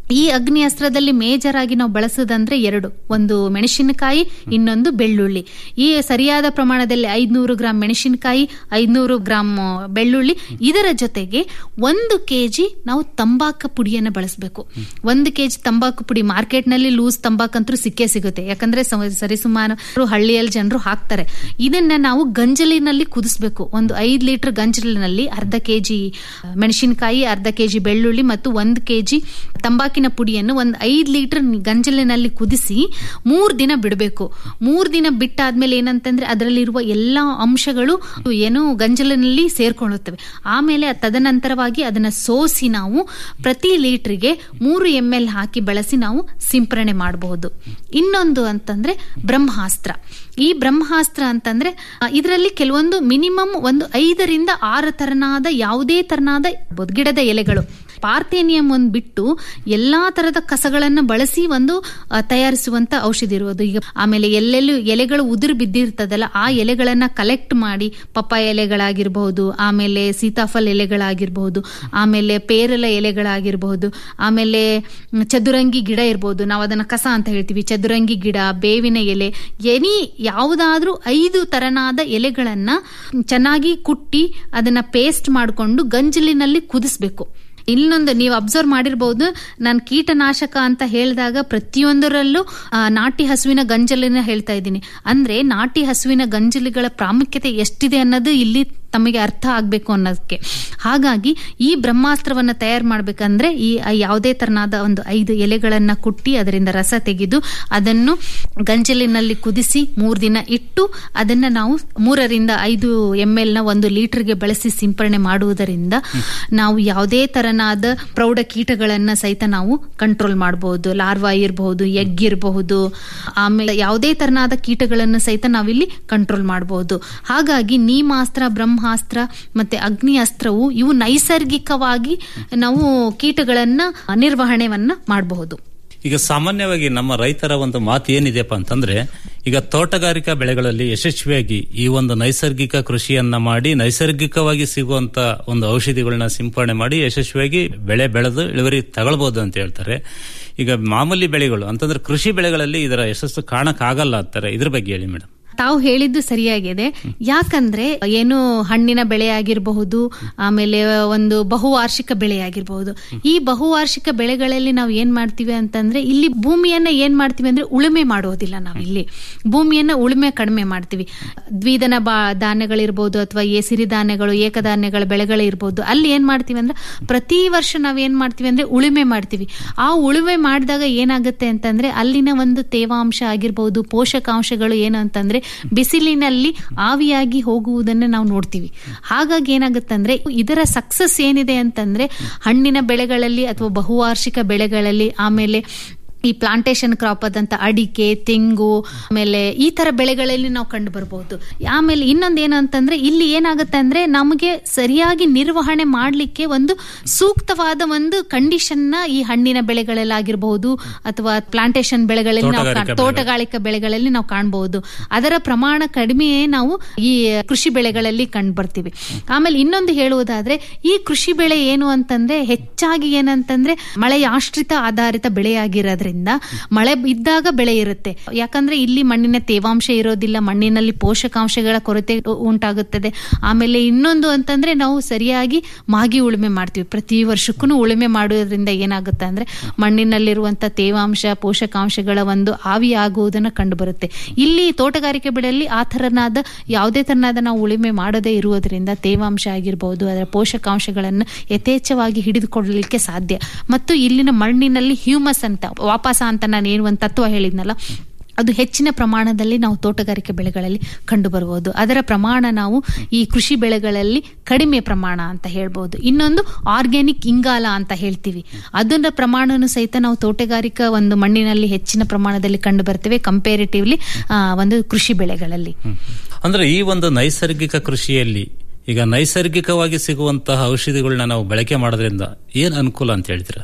ಈ ಅಗ್ನಿ ಅಸ್ತ್ರದಲ್ಲಿ ಮೇಜರ್ ಆಗಿ ನಾವು ಬಳಸೋದಂದ್ರೆ ಎರಡು ಒಂದು ಮೆಣಸಿನಕಾಯಿ ಇನ್ನೊಂದು ಬೆಳ್ಳುಳ್ಳಿ ಈ ಸರಿಯಾದ ಪ್ರಮಾಣದಲ್ಲಿ ಐದ್ನೂರು ಗ್ರಾಂ ಮೆಣಸಿನಕಾಯಿ ಐದ್ನೂರು ಗ್ರಾಂ ಬೆಳ್ಳುಳ್ಳಿ ಇದರ ಜೊತೆಗೆ ಒಂದು ಕೆಜಿ ನಾವು ತಂಬಾಕು ಪುಡಿಯನ್ನು ಬಳಸಬೇಕು ಒಂದು ಕೆಜಿ ತಂಬಾಕು ಪುಡಿ ಮಾರ್ಕೆಟ್ನಲ್ಲಿ ಲೂಸ್ ತಂಬಾಕಂತೂ ಸಿಕ್ಕೇ ಸಿಗುತ್ತೆ ಯಾಕಂದ್ರೆ ಸ- ಸರಿಸುಮಾರು ಹಳ್ಳಿಯಲ್ಲಿ ಜನರು ಹಾಕ್ತಾರೆ ಇದನ್ನ ನಾವು ಗಂಜಲಿನಲ್ಲಿ ಕುದಿಸ್ಬೇಕು ಒಂದು ಐದು ಲೀಟರ್ ಗಂಜಲಿನಲ್ಲಿ ಅರ್ಧ ಕೆಜಿ ಮೆಣಸಿನಕಾಯಿ ಅರ್ಧ ಕೆಜಿ ಬೆಳ್ಳುಳ್ಳಿ ಮತ್ತು ಒಂದು ಕೆಜಿ ತಂಬಾಕಿನ ಪುಡಿಯನ್ನು ಒಂದು ಐದು ಲೀಟರ್ ಗಂಜಲಿನಲ್ಲಿ ಕುದಿಸಿ ಮೂರ್ ದಿನ ಬಿಡಬೇಕು ಮೂರ್ ದಿನ ಬಿಟ್ಟಾದ್ಮೇಲೆ ಏನಂತಂದ್ರೆ ಅದರಲ್ಲಿರುವ ಎಲ್ಲಾ ಅಂಶಗಳು ಏನು ಗಂಜಲಿನಲ್ಲಿ ಸೇರ್ಕೊಳ್ಳುತ್ತವೆ ಆಮೇಲೆ ತದನಂತರವಾಗಿ ಅದನ್ನ ಸೋಸಿ ನಾವು ಪ್ರತಿ ಲೀಟರ್ಗೆ ಮೂರು ಎಂ ಎಲ್ ಹಾಕಿ ಬಳಸಿ ನಾವು ಸಿಂಪರಣೆ ಮಾಡಬಹುದು ಇನ್ನೊಂದು ಅಂತಂದ್ರೆ ಬ್ರಹ್ಮಾಸ್ತ್ರ ಈ ಬ್ರಹ್ಮಾಸ್ತ್ರ ಅಂತಂದ್ರೆ ಇದರಲ್ಲಿ ಕೆಲವೊಂದು ಮಿನಿಮಮ್ ಒಂದು ಐದರಿಂದ ಆರು ತರನಾದ ಯಾವುದೇ ತರನಾದ ಇರ್ಬೋದು, ಗಿಡದ ಎಲೆಗಳು ಪಾರ್ಥೇನಿಯಂ ಒಂದು ಬಿಟ್ಟು ಎಲ್ಲಾ ತರದ ಕಸಗಳನ್ನ ಬಳಸಿ ಒಂದು ಆ, ತಯಾರಿಸುವಂತ ಔಷಧಿ ಇರುವುದು ಈಗ ಆಮೇಲೆ ಎಲ್ಲೆಲ್ಲೂ ಎಲೆಗಳು ಉದುರು ಬಿದ್ದಿರ್ತದಲ್ಲ ಆ ಎಲೆಗಳನ್ನ ಕಲೆಕ್ಟ್ ಮಾಡಿ ಪಪ್ಪಾಯ ಎಲೆಗಳಾಗಿರಬಹುದು ಆಮೇಲೆ ಸೀತಾಫಲ ಎಲೆಗಳಾಗಿರಬಹುದು ಆಮೇಲೆ ಪೇರಲ ಎಲೆಗಳಾಗಿರಬಹುದು ಆಮೇಲೆ ಮ್, ಚದುರಂಗಿ ಗಿಡ ಇರಬಹುದು ನಾವು ಅದನ್ನ ಕಸ ಅಂತ ಹೇಳ್ತೀವಿ ಚದುರಂಗಿ ಗಿಡ ಬೇವಿನ ಎಲೆ ಎನಿ ಯಾವುದಾದ್ರೂ ಐದು ತರನಾದ ಎಲೆಗಳನ್ನ ಚೆನ್ನಾಗಿ ಕುಟ್ಟಿ ಅದನ್ನ ಪೇಸ್ಟ್ ಮಾಡಿಕೊಂಡು ಗಂಜಲಿನಲ್ಲಿ ಕುದಿಸ್ಬೇಕು ಇನ್ನೊಂದು ನೀವು ಅಬ್ಸರ್ವ್ ಮಾಡಿರ್ಬೋದು ನಾನು ಕೀಟನಾಶಕ ಅಂತ ಹೇಳಿದಾಗ ಪ್ರತಿಯೊಂದರಲ್ಲೂ ಆ, ನಾಟಿ ಹಸುವಿನ ಗಂಜಲಿನ ಹೇಳ್ತಾ ಇದ್ದೀನಿ ಅಂದ್ರೆ ನಾಟಿ ಹಸುವಿನ ಗಂಜಲಿಗಳ ಪ್ರಾಮುಖ್ಯತೆ ಎಷ್ಟಿದೆ ಅನ್ನೋದು ಇಲ್ಲಿ ತಮಗೆ ಅರ್ಥ ಆಗ್ಬೇಕು ಅನ್ನೋದಕ್ಕೆ ಹಾಗಾಗಿ ಈ ಬ್ರಹ್ಮಾಸ್ತ್ರವನ್ನ ತಯಾರು ಮಾಡ್ಬೇಕಂದ್ರೆ ಈ ಯಾವುದೇ ತರನಾದ ಒಂದು ಐದು ಎಲೆಗಳನ್ನ ಕುಟ್ಟಿ ಅದರಿಂದ ರಸ ತೆಗೆದು ಅದನ್ನು ಗಂಜಲಿನಲ್ಲಿ ಕುದಿಸಿ ಮೂರ್ ದಿನ ಇಟ್ಟು ಅದನ್ನ ನಾವು ಮೂರರಿಂದ ಐದು ಎಂ ಎಲ್ ನ ಒಂದು ಲೀಟರ್ಗೆ ಬಳಸಿ ಸಿಂಪರಣೆ ಮಾಡುವುದರಿಂದ ನಾವು ಯಾವುದೇ ತರನಾದ ಪ್ರೌಢ ಕೀಟಗಳನ್ನ ಸಹಿತ ನಾವು ಕಂಟ್ರೋಲ್ ಮಾಡಬಹುದು ಲಾರ್ವಾ ಇರಬಹುದು ಎಗ್ ಇರಬಹುದು ಆಮೇಲೆ ಯಾವುದೇ ತರನಾದ ಕೀಟಗಳನ್ನು ಸಹಿತ ನಾವಿಲ್ಲಿ ಕಂಟ್ರೋಲ್ ಮಾಡಬಹುದು ಹಾಗಾಗಿ ನೀಮಾಸ್ತ್ರ ಬ್ರಹ್ಮಾಸ್ತ್ರ ಮತ್ತೆ ಅಗ್ನಿ ಅಸ್ತ್ರವು ಇವು ನೈಸರ್ಗಿಕವಾಗಿ ನಾವು ಕೀಟಗಳನ್ನ ನಿರ್ವಹಣೆವನ್ನ ಮಾಡಬಹುದು ಈಗ ಸಾಮಾನ್ಯವಾಗಿ ನಮ್ಮ ರೈತರ ಒಂದು ಮಾತು ಏನಿದೆಯಪ್ಪ ಅಂತಂದ್ರೆ ಈಗ ತೋಟಗಾರಿಕಾ ಬೆಳೆಗಳಲ್ಲಿ ಯಶಸ್ವಿಯಾಗಿ ಈ ಒಂದು ನೈಸರ್ಗಿಕ ಕೃಷಿಯನ್ನ ಮಾಡಿ ನೈಸರ್ಗಿಕವಾಗಿ ಸಿಗುವಂತ ಒಂದು ಔಷಧಿಗಳನ್ನ ಸಿಂಪರಣೆ ಮಾಡಿ ಯಶಸ್ವಿಯಾಗಿ ಬೆಳೆ ಬೆಳೆದು ಇಳುವರಿ ತಗೊಳ್ಬಹುದು ಅಂತ ಹೇಳ್ತಾರೆ ಈಗ ಮಾಮೂಲಿ ಬೆಳೆಗಳು ಅಂತಂದ್ರೆ ಕೃಷಿ ಬೆಳೆಗಳಲ್ಲಿ ಇದರ ಯಶಸ್ಸು ಕಾಣಕ್ಕಾಗಲ್ಲ ಅಂತಾರೆ ಇದ್ರ ಬಗ್ಗೆ ಹೇಳಿ ಮೇಡಮ್ ತಾವು ಹೇಳಿದ್ದು ಸರಿಯಾಗಿದೆ ಯಾಕಂದ್ರೆ ಏನು ಹಣ್ಣಿನ ಬೆಳೆ ಆಗಿರಬಹುದು ಆಮೇಲೆ ಒಂದು ಬಹುವಾರ್ಷಿಕ ಬೆಳೆ ಆಗಿರಬಹುದು ಈ ಬಹುವಾರ್ಷಿಕ ಬೆಳೆಗಳಲ್ಲಿ ನಾವು ಏನ್ ಮಾಡ್ತೀವಿ ಅಂತಂದ್ರೆ ಇಲ್ಲಿ ಭೂಮಿಯನ್ನ ಏನ್ ಮಾಡ್ತೀವಿ ಅಂದ್ರೆ ಉಳುಮೆ ಮಾಡೋದಿಲ್ಲ ನಾವು ಇಲ್ಲಿ ಭೂಮಿಯನ್ನ ಉಳುಮೆ ಕಡಿಮೆ ಮಾಡ್ತೀವಿ ದ್ವಿದನ ಬಾ ಧಾನ್ಯಗಳಿರ್ಬೋದು ಅಥವಾ ಏ ಸಿರಿಧಾನ್ಯಗಳು ಏಕಧಾನ್ಯಗಳ ಬೆಳೆಗಳಿರ್ಬೋದು ಅಲ್ಲಿ ಏನ್ ಮಾಡ್ತೀವಿ ಅಂದ್ರೆ ಪ್ರತಿ ವರ್ಷ ನಾವ್ ಏನ್ ಮಾಡ್ತೀವಿ ಅಂದ್ರೆ ಉಳುಮೆ ಮಾಡ್ತೀವಿ ಆ ಉಳುಮೆ ಮಾಡಿದಾಗ ಏನಾಗುತ್ತೆ ಅಂತಂದ್ರೆ ಅಲ್ಲಿನ ಒಂದು ತೇವಾಂಶ ಆಗಿರ್ಬೋದು ಪೋಷಕಾಂಶಗಳು ಏನು ಅಂತಂದ್ರೆ ಬಿಸಿಲಿನಲ್ಲಿ ಆವಿಯಾಗಿ ಹೋಗುವುದನ್ನ ನಾವು ನೋಡ್ತೀವಿ ಹಾಗಾಗಿ ಏನಾಗುತ್ತಂದ್ರೆ ಇದರ ಸಕ್ಸಸ್ ಏನಿದೆ ಅಂತಂದ್ರೆ ಹಣ್ಣಿನ ಬೆಳೆಗಳಲ್ಲಿ ಅಥವಾ ಬಹುವಾರ್ಷಿಕ ಬೆಳೆಗಳಲ್ಲಿ ಆಮೇಲೆ ಈ ಪ್ಲಾಂಟೇಶನ್ ಕ್ರಾಪ್ ಆದಂತ ಅಡಿಕೆ ತೆಂಗು ಆಮೇಲೆ ಈ ತರ ಬೆಳೆಗಳಲ್ಲಿ ನಾವು ಕಂಡು ಬರಬಹುದು ಆಮೇಲೆ ಇನ್ನೊಂದು ಏನು ಅಂತಂದ್ರೆ ಇಲ್ಲಿ ಏನಾಗುತ್ತೆ ಅಂದ್ರೆ ನಮಗೆ ಸರಿಯಾಗಿ ನಿರ್ವಹಣೆ ಮಾಡಲಿಕ್ಕೆ ಒಂದು ಸೂಕ್ತವಾದ ಒಂದು ಕಂಡೀಷನ್ ನ ಈ ಹಣ್ಣಿನ ಬೆಳೆಗಳಲ್ಲಾಗಿರಬಹುದು ಅಥವಾ ಪ್ಲಾಂಟೇಶನ್ ಬೆಳೆಗಳಲ್ಲಿ ನಾವು ಕಾಣ್- ತೋಟಗಾರಿಕಾ ತೋಟಗಾರಿಕಾ ಬೆಳೆಗಳಲ್ಲಿ ನಾವು ಕಾಣಬಹುದು ಅದರ ಪ್ರಮಾಣ ಕಡಿಮೆಯೇ ನಾವು ಈ ಕೃಷಿ ಬೆಳೆಗಳಲ್ಲಿ ಕಂಡು ಬರ್ತೀವಿ ಆಮೇಲೆ ಇನ್ನೊಂದು ಹೇಳುವುದಾದ್ರೆ ಈ ಕೃಷಿ ಬೆಳೆ ಏನು ಅಂತಂದ್ರೆ ಹೆಚ್ಚಾಗಿ ಏನಂತಂದ್ರೆ ಮಳೆಯ ಆಶ್ರಿತ ಆಧಾರಿತ ಬೆಳೆಯಾಗಿರೋದ್ರಿಂದ ಮಳೆ ಇದ್ದಾಗ ಬೆಳೆ ಇರುತ್ತೆ ಯಾಕಂದ್ರೆ ಇಲ್ಲಿ ಮಣ್ಣಿನ ತೇವಾಂಶ ಇರೋದಿಲ್ಲ ಮಣ್ಣಿನಲ್ಲಿ ಪೋಷಕಾಂಶಗಳ ಕೊರತೆ ಉಂಟಾಗುತ್ತದೆ ಆಮೇಲೆ ಇನ್ನೊಂದು ಅಂತಂದ್ರೆ ನಾವು ಸರಿಯಾಗಿ ಮಾಗಿ ಉಳುಮೆ ಮಾಡ್ತೀವಿ ಪ್ರತಿ ವರ್ಷಕ್ಕೂ ಉಳುಮೆ ಮಾಡೋದ್ರಿಂದ ಏನಾಗುತ್ತೆ ಅಂದ್ರೆ ಮಣ್ಣಿನಲ್ಲಿರುವಂತ ತೇವಾಂಶ ಪೋಷಕಾಂಶಗಳ ಒಂದು ಆವಿ ಆಗುವುದನ್ನು ಕಂಡು ಬರುತ್ತೆ ಇಲ್ಲಿ ತೋಟಗಾರಿಕೆ ಬೆಳೆಯಲ್ಲಿ ಆ ತರನಾದ ಯಾವುದೇ ತರನಾದ ನಾವು ಉಳುಮೆ ಮಾಡದೇ ಇರುವುದರಿಂದ ತೇವಾಂಶ ಆಗಿರಬಹುದು ಅದರ ಪೋಷಕಾಂಶಗಳನ್ನು ಯಥೇಚ್ಛವಾಗಿ ಹಿಡಿದುಕೊಳ್ಳಲಿಕ್ಕೆ ಸಾಧ್ಯ ಮತ್ತು ಇಲ್ಲಿನ ಮಣ್ಣಿನಲ್ಲಿ ಹ್ಯೂಮಸ್ ಅಂತ ವಾಪಸ ಅಂತ ನಾನು ಏನು ಒಂದು ತತ್ವ ಹೇಳಿದ್ನಲ್ಲ ಅದು ಹೆಚ್ಚಿನ ಪ್ರಮಾಣದಲ್ಲಿ ನಾವು ತೋಟಗಾರಿಕೆ ಬೆಳೆಗಳಲ್ಲಿ ಕಂಡು ಬರಬಹುದು ಅದರ ಪ್ರಮಾಣ ನಾವು ಈ ಕೃಷಿ ಬೆಳೆಗಳಲ್ಲಿ ಕಡಿಮೆ ಪ್ರಮಾಣ ಅಂತ ಹೇಳ್ಬೋದು ಇನ್ನೊಂದು ಆರ್ಗ್ಯಾನಿಕ್ ಇಂಗಾಲ ಅಂತ ಹೇಳ್ತೀವಿ ಅದರ ಪ್ರಮಾಣನು ಸಹಿತ ನಾವು ತೋಟಗಾರಿಕಾ ಒಂದು ಮಣ್ಣಿನಲ್ಲಿ ಹೆಚ್ಚಿನ ಪ್ರಮಾಣದಲ್ಲಿ ಕಂಡು ಬರ್ತೇವೆ ಕಂಪೇರಿಟಿವ್ಲಿ ಒಂದು ಕೃಷಿ ಬೆಳೆಗಳಲ್ಲಿ ಅಂದ್ರೆ ಈ ಒಂದು ನೈಸರ್ಗಿಕ ಕೃಷಿಯಲ್ಲಿ ಈಗ ನೈಸರ್ಗಿಕವಾಗಿ ಸಿಗುವಂತಹ ಔಷಧಿಗಳನ್ನ ನಾವು ಬಳಕೆ ಮಾಡೋದ್ರಿಂದ ಏನ್ ಅನುಕೂಲ ಅಂತ ಹೇಳ್ತೀರಾ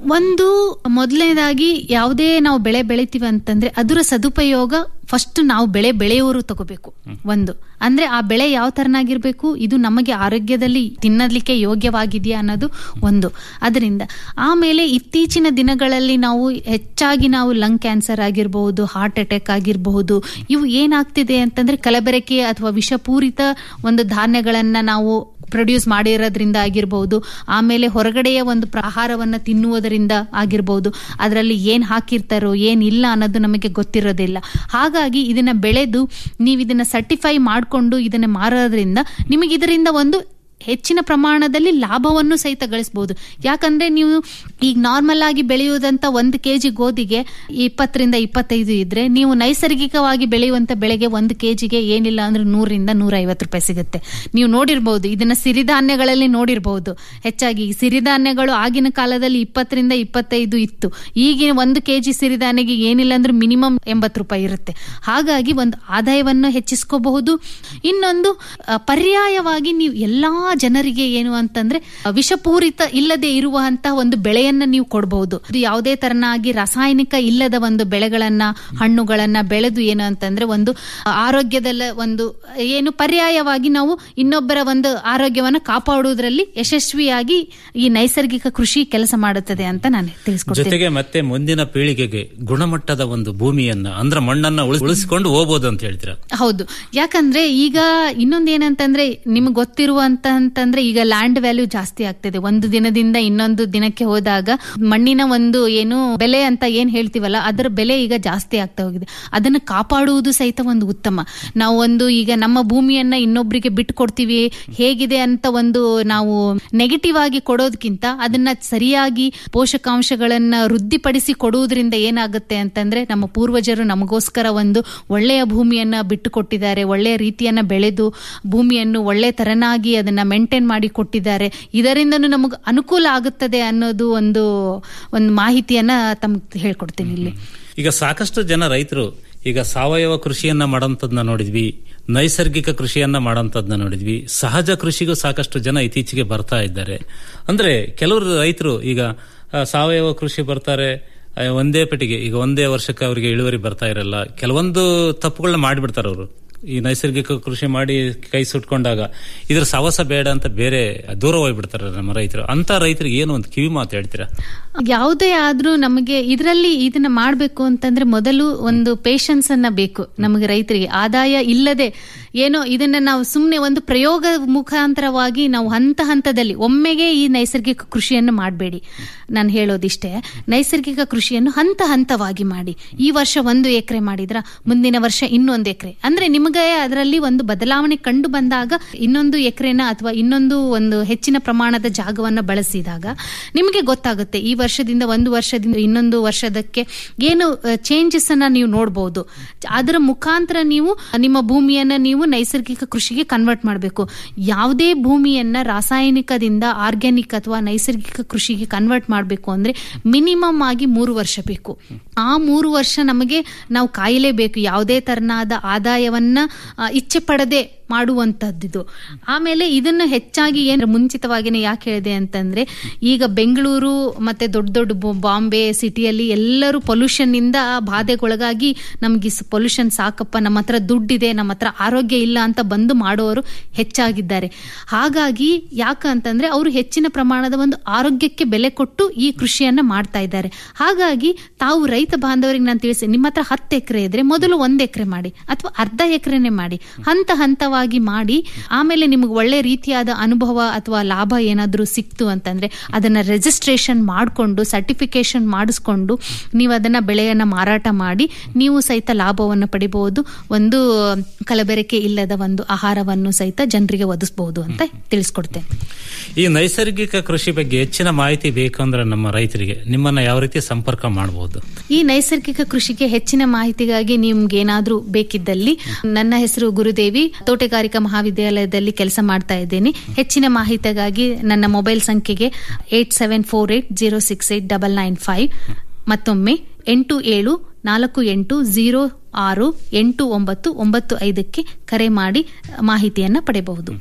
ಒಂದು ಮೊದಲನೇದಾಗಿ ಯಾವುದೇ ನಾವು ಬೆಳೆ ಬೆಳಿತೀವಿ ಅಂತಂದ್ರೆ ಅದರ ಸದುಪಯೋಗ ಫಸ್ಟ್ ನಾವು ಬೆಳೆ ಬೆಳೆಯೋರು ತಗೋಬೇಕು ಒಂದು ಅಂದ್ರೆ ಆ ಬೆಳೆ ಯಾವ ತರನಾಗಿರ್ಬೇಕು ಇದು ನಮಗೆ ಆರೋಗ್ಯದಲ್ಲಿ ತಿನ್ನಲಿಕ್ಕೆ ಯೋಗ್ಯವಾಗಿದೆಯಾ ಅನ್ನೋದು ಒಂದು ಅದರಿಂದ ಆಮೇಲೆ ಇತ್ತೀಚಿನ ದಿನಗಳಲ್ಲಿ ನಾವು ಹೆಚ್ಚಾಗಿ ನಾವು ಲಂಗ್ ಕ್ಯಾನ್ಸರ್ ಆಗಿರಬಹುದು ಹಾರ್ಟ್ ಅಟ್ಯಾಕ್ ಆಗಿರಬಹುದು ಇವು ಏನಾಗ್ತಿದೆ ಅಂತಂದ್ರೆ ಕಲಬೆರಕೆ ಅಥವಾ ವಿಷಪೂರಿತ ಒಂದು ಧಾನ್ಯಗಳನ್ನ ನಾವು ಪ್ರೊಡ್ಯೂಸ್ ಮಾಡಿರೋದ್ರಿಂದ ಆಗಿರಬಹುದು ಆಮೇಲೆ ಹೊರಗಡೆಯ ಒಂದು ಪ್ರ- ಆಹಾರವನ್ನ ತಿನ್ನುವುದರಿಂದ ಆಗಿರಬಹುದು ಅದರಲ್ಲಿ ಏನ್ ಹಾಕಿರ್ತಾರೋ ಏನ್ ಇಲ್ಲ ಅನ್ನೋದು ನಮಗೆ ಗೊತ್ತಿರೋದಿಲ್ಲ ಹಾಗಾಗಿ ಇದನ್ನ ಬೆಳೆದು ನೀವು ಇದನ್ನ ಸರ್ಟಿಫೈ ಮಾಡಿಕೊಂಡು ಇದನ್ನ ಮಾರೋದ್ರಿಂದ ನಿಮಗೆ ಇದರಿಂದ ಒಂದು ಹೆಚ್ಚಿನ ಪ್ರಮಾಣದಲ್ಲಿ ಲಾಭವನ್ನು ಸಹಿತ ಗಳಿಸಬಹುದು ಯಾಕಂದ್ರೆ ನೀವು ಈಗ ನಾರ್ಮಲ್ ಆಗಿ ಬೆಳೆಯುವುದಂತ ಒಂದು ಕೆಜಿ ಗೋಧಿಗೆ ಇಪ್ಪತ್ತರಿಂದ ಇಪ್ಪತ್ತೈದು ಇದ್ರೆ ನೀವು ನೈಸರ್ಗಿಕವಾಗಿ ಬೆಳೆಯುವಂತ ಬೆಳೆಗೆ ಒಂದು ಕೆಜಿಗೆ ಏನಿಲ್ಲ ಅಂದ್ರೆ ನೂರಿಂದ ನೂರ ಐವತ್ತು ರೂಪಾಯಿ ಸಿಗುತ್ತೆ ನೀವು ನೋಡಿರ್ಬಹುದು ಇದನ್ನ ಸಿರಿಧಾನ್ಯಗಳಲ್ಲಿ ನೋಡಿರ್ಬಹುದು ಹೆಚ್ಚಾಗಿ ಈ ಸಿರಿಧಾನ್ಯಗಳು ಆಗಿನ ಕಾಲದಲ್ಲಿ ಇಪ್ಪತ್ತರಿಂದ ಇಪ್ಪತ್ತೈದು ಇತ್ತು ಈಗಿನ ಒಂದು ಕೆಜಿ ಸಿರಿಧಾನ್ಯಗೆ ಏನಿಲ್ಲ ಅಂದ್ರೆ ಮಿನಿಮಮ್ ಎಂಬತ್ತು ರೂಪಾಯಿ ಇರುತ್ತೆ ಹಾಗಾಗಿ ಒಂದು ಆದಾಯವನ್ನು ಹೆಚ್ಚಿಸ್ಕೋಬಹುದು ಇನ್ನೊಂದು ಆ, ಪರ್ಯಾಯವಾಗಿ ನೀವು ಎಲ್ಲಾ ಜನರಿಗೆ ಏನು ಅಂತಂದ್ರೆ ಆ, ವಿಷಪೂರಿತ ಇಲ್ಲದೆ ಇರುವಂತಹ ಒಂದು ಬೆಳೆಯನ್ನ ನೀವು ಕೊಡಬಹುದು ಇದು ಯಾವುದೇ ತರನಾಗಿ ರಾಸಾಯನಿಕ ಇಲ್ಲದ ಒಂದು ಬೆಳೆಗಳನ್ನ ಹಣ್ಣುಗಳನ್ನ ಬೆಳೆದು ಏನು ಅಂತಂದ್ರೆ ಒಂದು ಆರೋಗ್ಯದ ಒಂದು ಏನು ಪರ್ಯಾಯವಾಗಿ ನಾವು ಇನ್ನೊಬ್ಬರ ಒಂದು ಆರೋಗ್ಯವನ್ನ ಕಾಪಾಡುವುದರಲ್ಲಿ ಯಶಸ್ವಿಯಾಗಿ ಈ ನೈಸರ್ಗಿಕ ಕೃಷಿ ಕೆಲಸ ಮಾಡುತ್ತದೆ ಅಂತ ನಾನು ತಿಳಿಸ್ಕೊಡ್ತೇನೆ ಜೊತೆಗೆ ಮತ್ತೆ ಮುಂದಿನ ಪೀಳಿಗೆಗೆ ಗುಣಮಟ್ಟದ ಒಂದು ಭೂಮಿಯನ್ನ ಅಂದ್ರೆ ಮಣ್ಣನ್ನ ಉಳಿಸ್- ಉಳಿಸಿಕೊಂಡು ಹೋಗ್ಬೋದು ಅಂತ ಹೇಳ್ತೀರಾ ಹೌದು ಯಾಕಂದ್ರೆ ಈಗ ಇನ್ನೊಂದ್ ಏನಂತಂದ್ರೆ ನಿಮ್ಗೆ ಗೊತ್ತಿರುವಂತ ಅಂತಂದ್ರೆ ಈಗ ಲ್ಯಾಂಡ್ ವ್ಯಾಲ್ಯೂ ಜಾಸ್ತಿ ಆಗ್ತಿದೆ ಒಂದು ದಿನದಿಂದ ಇನ್ನೊಂದು ದಿನಕ್ಕೆ ಹೋದಾಗ ಮಣ್ಣಿನ ಒಂದು ಏನು ಬೆಲೆ ಅಂತ ಏನ್ ಹೇಳ್ತೀವಲ್ಲ ಅದರ ಬೆಲೆ ಈಗ ಜಾಸ್ತಿ ಆಗ್ತಾ ಹೋಗಿದೆ ಅದನ್ನ ಕಾಪಾಡುವುದು ಸಹಿತ ಒಂದು ಉತ್ತಮ ನಾವು ಒಂದು ಈಗ ನಮ್ಮ ಭೂಮಿಯನ್ನ ಇನ್ನೊಬ್ರಿಗೆ ಬಿಟ್ಟು ಕೊಡ್ತೀವಿ ಹೇಗಿದೆ ಅಂತ ಒಂದು ನಾವು ನೆಗೆಟಿವ್ ಆಗಿ ಕೊಡೋದಕ್ಕಿಂತ ಅದನ್ನ ಸರಿಯಾಗಿ ಪೋಷಕಾಂಶಗಳನ್ನ ವೃದ್ಧಿಪಡಿಸಿ ಕೊಡುವುದರಿಂದ ಏನಾಗುತ್ತೆ ಅಂತಂದ್ರೆ ನಮ್ಮ ಪೂರ್ವಜರು ನಮಗೋಸ್ಕರ ಒಂದು ಒಳ್ಳೆಯ ಭೂಮಿಯನ್ನ ಬಿಟ್ಟು ಕೊಟ್ಟಿದ್ದಾರೆ ಒಳ್ಳೆಯ ರೀತಿಯನ್ನ ಬೆಳೆದು ಭೂಮಿಯನ್ನು ಒಳ್ಳೆ ತರನಾಗಿ ಅದನ್ನ ಮೇಂಟೈನ್ ಮಾಡಿ ಕೊಟ್ಟಿದ್ದಾರೆ ಇದರಿಂದನೂ ನಮಗೆ ಅನುಕೂಲ ಆಗುತ್ತದೆ ಅನ್ನೋದು ಒಂದು ಒಂದು ಮಾಹಿತಿಯನ್ನ ತಮ್ಗೆ ಹೇಳ್ಕೊಡ್ತೀನಿ ಇಲ್ಲಿ ಈಗ ಸಾಕಷ್ಟು ಜನ ರೈತರು ಈಗ ಸಾವಯವ ಕೃಷಿಯನ್ನ ಮಾಡೋಂಥದ್ನ ನೋಡಿದ್ವಿ ನೈಸರ್ಗಿಕ ಕೃಷಿಯನ್ನ ಮಾಡೋಂಥದ್ನ ನೋಡಿದ್ವಿ ಸಹಜ ಕೃಷಿಗೂ ಸಾಕಷ್ಟು ಜನ ಇತ್ತೀಚೆಗೆ ಬರ್ತಾ ಇದ್ದಾರೆ ಅಂದ್ರೆ ಕೆಲವರು ರೈತರು ಈಗ ಆ, ಸಾವಯವ ಕೃಷಿ ಬರ್ತಾರೆ ಆ, ಒಂದೇ ಪೆಟ್ಟಿಗೆ ಈಗ ಒಂದೇ ವರ್ಷಕ್ಕೆ ಅವರಿಗೆ ಇಳುವರಿ ಬರ್ತಾ ಇರಲ್ಲ ಕೆಲವೊಂದು ತಪ್ಪುಗಳನ್ನ ಮಾಡಿಬಿಡ್ತಾರೆ ಅವರು ಈ ನೈಸರ್ಗಿಕ ಕೃಷಿ ಮಾಡಿ ಕೈ ಸುಟ್ಕೊಂಡಾಗ ಇದ್ರ ಸವಸ ಬೇಡ ಅಂತ ಬೇರೆ ದೂರ ಹೋಗ್ಬಿಡ್ತಾರೆ ನಮ್ಮ ರೈತರು ಅಂತ ರೈತರಿಗೆ ಏನು ಒಂದು ಕಿವಿ ಮಾತು ಹೇಳ್ತೀರಾ ಯಾವುದೇ ಆದ್ರೂ ನಮಗೆ ಇದರಲ್ಲಿ ಇದನ್ನ ಮಾಡ್ಬೇಕು ಅಂತಂದ್ರೆ ಮೊದಲು ಒಂದು ಪೇಶನ್ಸ್ ಅನ್ನ ಬೇಕು ನಮಗೆ ರೈತರಿಗೆ ಆದಾಯ ಇಲ್ಲದೆ ಏನೋ ಇದನ್ನ ನಾವು ಸುಮ್ಮನೆ ಒಂದು ಪ್ರಯೋಗ ಮುಖಾಂತರವಾಗಿ ನಾವು ಹಂತ ಹಂತದಲ್ಲಿ ಒಮ್ಮೆಗೆ ಈ ನೈಸರ್ಗಿಕ ಕೃಷಿಯನ್ನು ಮಾಡಬೇಡಿ ನಾನು ಹೇಳೋದಿಷ್ಟೇ ನೈಸರ್ಗಿಕ ಕೃಷಿಯನ್ನು ಹಂತ ಹಂತವಾಗಿ ಮಾಡಿ ಈ ವರ್ಷ ಒಂದು ಎಕರೆ ಮಾಡಿದ್ರ ಮುಂದಿನ ವರ್ಷ ಇನ್ನೊಂದು ಎಕರೆ ಅಂದ್ರೆ ನಿಮಗೆ ಅದರಲ್ಲಿ ಒಂದು ಬದಲಾವಣೆ ಕಂಡು ಬಂದಾಗ ಇನ್ನೊಂದು ಎಕರೆನ ಅಥವಾ ಇನ್ನೊಂದು ಒಂದು ಹೆಚ್ಚಿನ ಪ್ರಮಾಣದ ಜಾಗವನ್ನ ಬಳಸಿದಾಗ ನಿಮಗೆ ಗೊತ್ತಾಗುತ್ತೆ ಈ ವರ್ಷದಿಂದ ಒಂದು ವರ್ಷದಿಂದ ಇನ್ನೊಂದು ವರ್ಷದಕ್ಕೆ ಏನು ಚೇಂಜಸ್ ಅನ್ನ ನೀವು ನೋಡಬಹುದು ಅದರ ಮುಖಾಂತರ ನೀವು ನಿಮ್ಮ ಭೂಮಿಯನ್ನ ನೀವು ನೈಸರ್ಗಿಕ ಕೃಷಿಗೆ ಕನ್ವರ್ಟ್ ಮಾಡಬೇಕು ಯಾವುದೇ ಭೂಮಿಯನ್ನ ರಾಸಾಯನಿಕದಿಂದ ಆರ್ಗ್ಯಾನಿಕ್ ಅಥವಾ ನೈಸರ್ಗಿಕ ಕೃಷಿಗೆ ಕನ್ವರ್ಟ್ ಮಾಡಬೇಕು ಅಂದ್ರೆ ಮಿನಿಮಮ್ ಆಗಿ ಮೂರು ವರ್ಷ ಬೇಕು ಆ ಮೂರು ವರ್ಷ ನಮಗೆ ನಾವು ಕಾಯಲೇಬೇಕು ಯಾವುದೇ ತರನಾದ ಆದಾಯವನ್ನ ಆ, ಇಚ್ಛೆ ಪಡದೆ ಮಾಡುವಂತದ್ದು ಆಮೇಲೆ ಇದನ್ನು ಹೆಚ್ಚಾಗಿ ಏನು ಮುಂಚಿತವಾಗಿನೇ ಯಾಕೆ ಹೇಳಿದೆ ಅಂತಂದ್ರೆ ಈಗ ಬೆಂಗಳೂರು ಮತ್ತೆ ದೊಡ್ಡ ದೊಡ್ಡ ಬೊ- ಬಾಂಬೆ ಸಿಟಿಯಲ್ಲಿ ಎಲ್ಲರೂ ಪೊಲ್ಯೂಷನ್ ಇಂದ ಬಾಧೆಗೊಳಗಾಗಿ ನಮ್ಗೆ ಪೊಲ್ಯೂಷನ್ ಸಾಕಪ್ಪ ನಮ್ಮ ಹತ್ರ ದುಡ್ಡಿದೆ ನಮ್ಮ ಹತ್ರ ಆರೋಗ್ಯ ಇಲ್ಲ ಅಂತ ಬಂದು ಮಾಡೋರು ಹೆಚ್ಚಾಗಿದ್ದಾರೆ ಹಾಗಾಗಿ ಯಾಕಂತಂದ್ರೆ ಅವರು ಹೆಚ್ಚಿನ ಪ್ರಮಾಣದ ಒಂದು ಆರೋಗ್ಯಕ್ಕೆ ಬೆಲೆ ಕೊಟ್ಟು ಈ ಕೃಷಿಯನ್ನ ಮಾಡ್ತಾ ಇದ್ದಾರೆ ಹಾಗಾಗಿ ತಾವು ರೈತ ಬಾಂಧವರಿಗೆ ನಾನು ತಿಳಿಸಿ ನಿಮ್ಮ ಹತ್ರ ಹತ್ತು ಎಕರೆ ಇದ್ರೆ ಮೊದಲು ಒಂದ್ ಎಕರೆ ಮಾಡಿ ಅಥವಾ ಅರ್ಧ ಎಕರೆನೆ ಮಾಡಿ ಹಂತ ಹಂತವಾಗಿ ಮಾಡಿ ಆಮೇಲೆ ನಿಮಗೆ ಒಳ್ಳೆ ರೀತಿಯಾದ ಅನುಭವ ಅಥವಾ ಲಾಭ ಏನಾದ್ರೂ ಸಿಕ್ತು ಅಂತಂದ್ರೆ ಅದನ್ನ ರಿಜಿಸ್ಟ್ರೇಷನ್ ಮಾಡಿಕೊಂಡು ಸರ್ಟಿಫಿಕೇಶನ್ ಮಾಡಿಸ್ಕೊಂಡು ನೀವು ಅದನ್ನ ಬೆಳೆಯನ್ನ ಮಾರಾಟ ಮಾಡಿ ನೀವು ಸಹಿತ ಲಾಭವನ್ನು ಪಡಿಬಹುದು ಒಂದು ಕಲಬೆರಕೆ ಇಲ್ಲದ ಒಂದು ಆಹಾರವನ್ನು ಸಹಿತ ಜನರಿಗೆ ಒದಗಿಸಬಹುದು ಅಂತ ತಿಳಿಸ್ಕೊಡ್ತೇನೆ ಈ ನೈಸರ್ಗಿಕ ಕೃಷಿ ಬಗ್ಗೆ ಹೆಚ್ಚಿನ ಮಾಹಿತಿ ಬೇಕಂದ್ರೆ ನಮ್ಮ ರೈತರಿಗೆ ನಿಮ್ಮನ್ನ ಯಾವ ರೀತಿ ಸಂಪರ್ಕ ಮಾಡಬಹುದು ಈ ನೈಸರ್ಗಿಕ ಕೃಷಿಗೆ ಹೆಚ್ಚಿನ ಮಾಹಿತಿಗಾಗಿ ನಿಮ್ಗೆ ಏನಾದ್ರೂ ಬೇಕಿದ್ದಲ್ಲಿ ನನ್ನ ಹೆಸರು ಗುರುದೇವಿ ತೋಟಗಾರಿಕಾ ಮಹಾವಿದ್ಯಾಲಯದಲ್ಲಿ ಕೆಲಸ ಮಾಡ್ತಾ ಇದ್ದೇನೆ ಹೆಚ್ಚಿನ ಮಾಹಿತಿಗಾಗಿ ನನ್ನ ಮೊಬೈಲ್ ಸಂಖ್ಯೆಗೆ eight seven four eight zero six eight double nine five ಮತ್ತೊಮ್ಮೆ ಎಂಟು ಏಳು ನಾಲ್ಕು ಎಂಟು ಝೀರೋ ಆರು ಎಂಟು ಒಂಬತ್ತು ಒಂಬತ್ತು ಐದಕ್ಕೆ ಕರೆ ಮಾಡಿ ಮಾಹಿತಿಯನ್ನ ಪಡೆಯಬಹುದು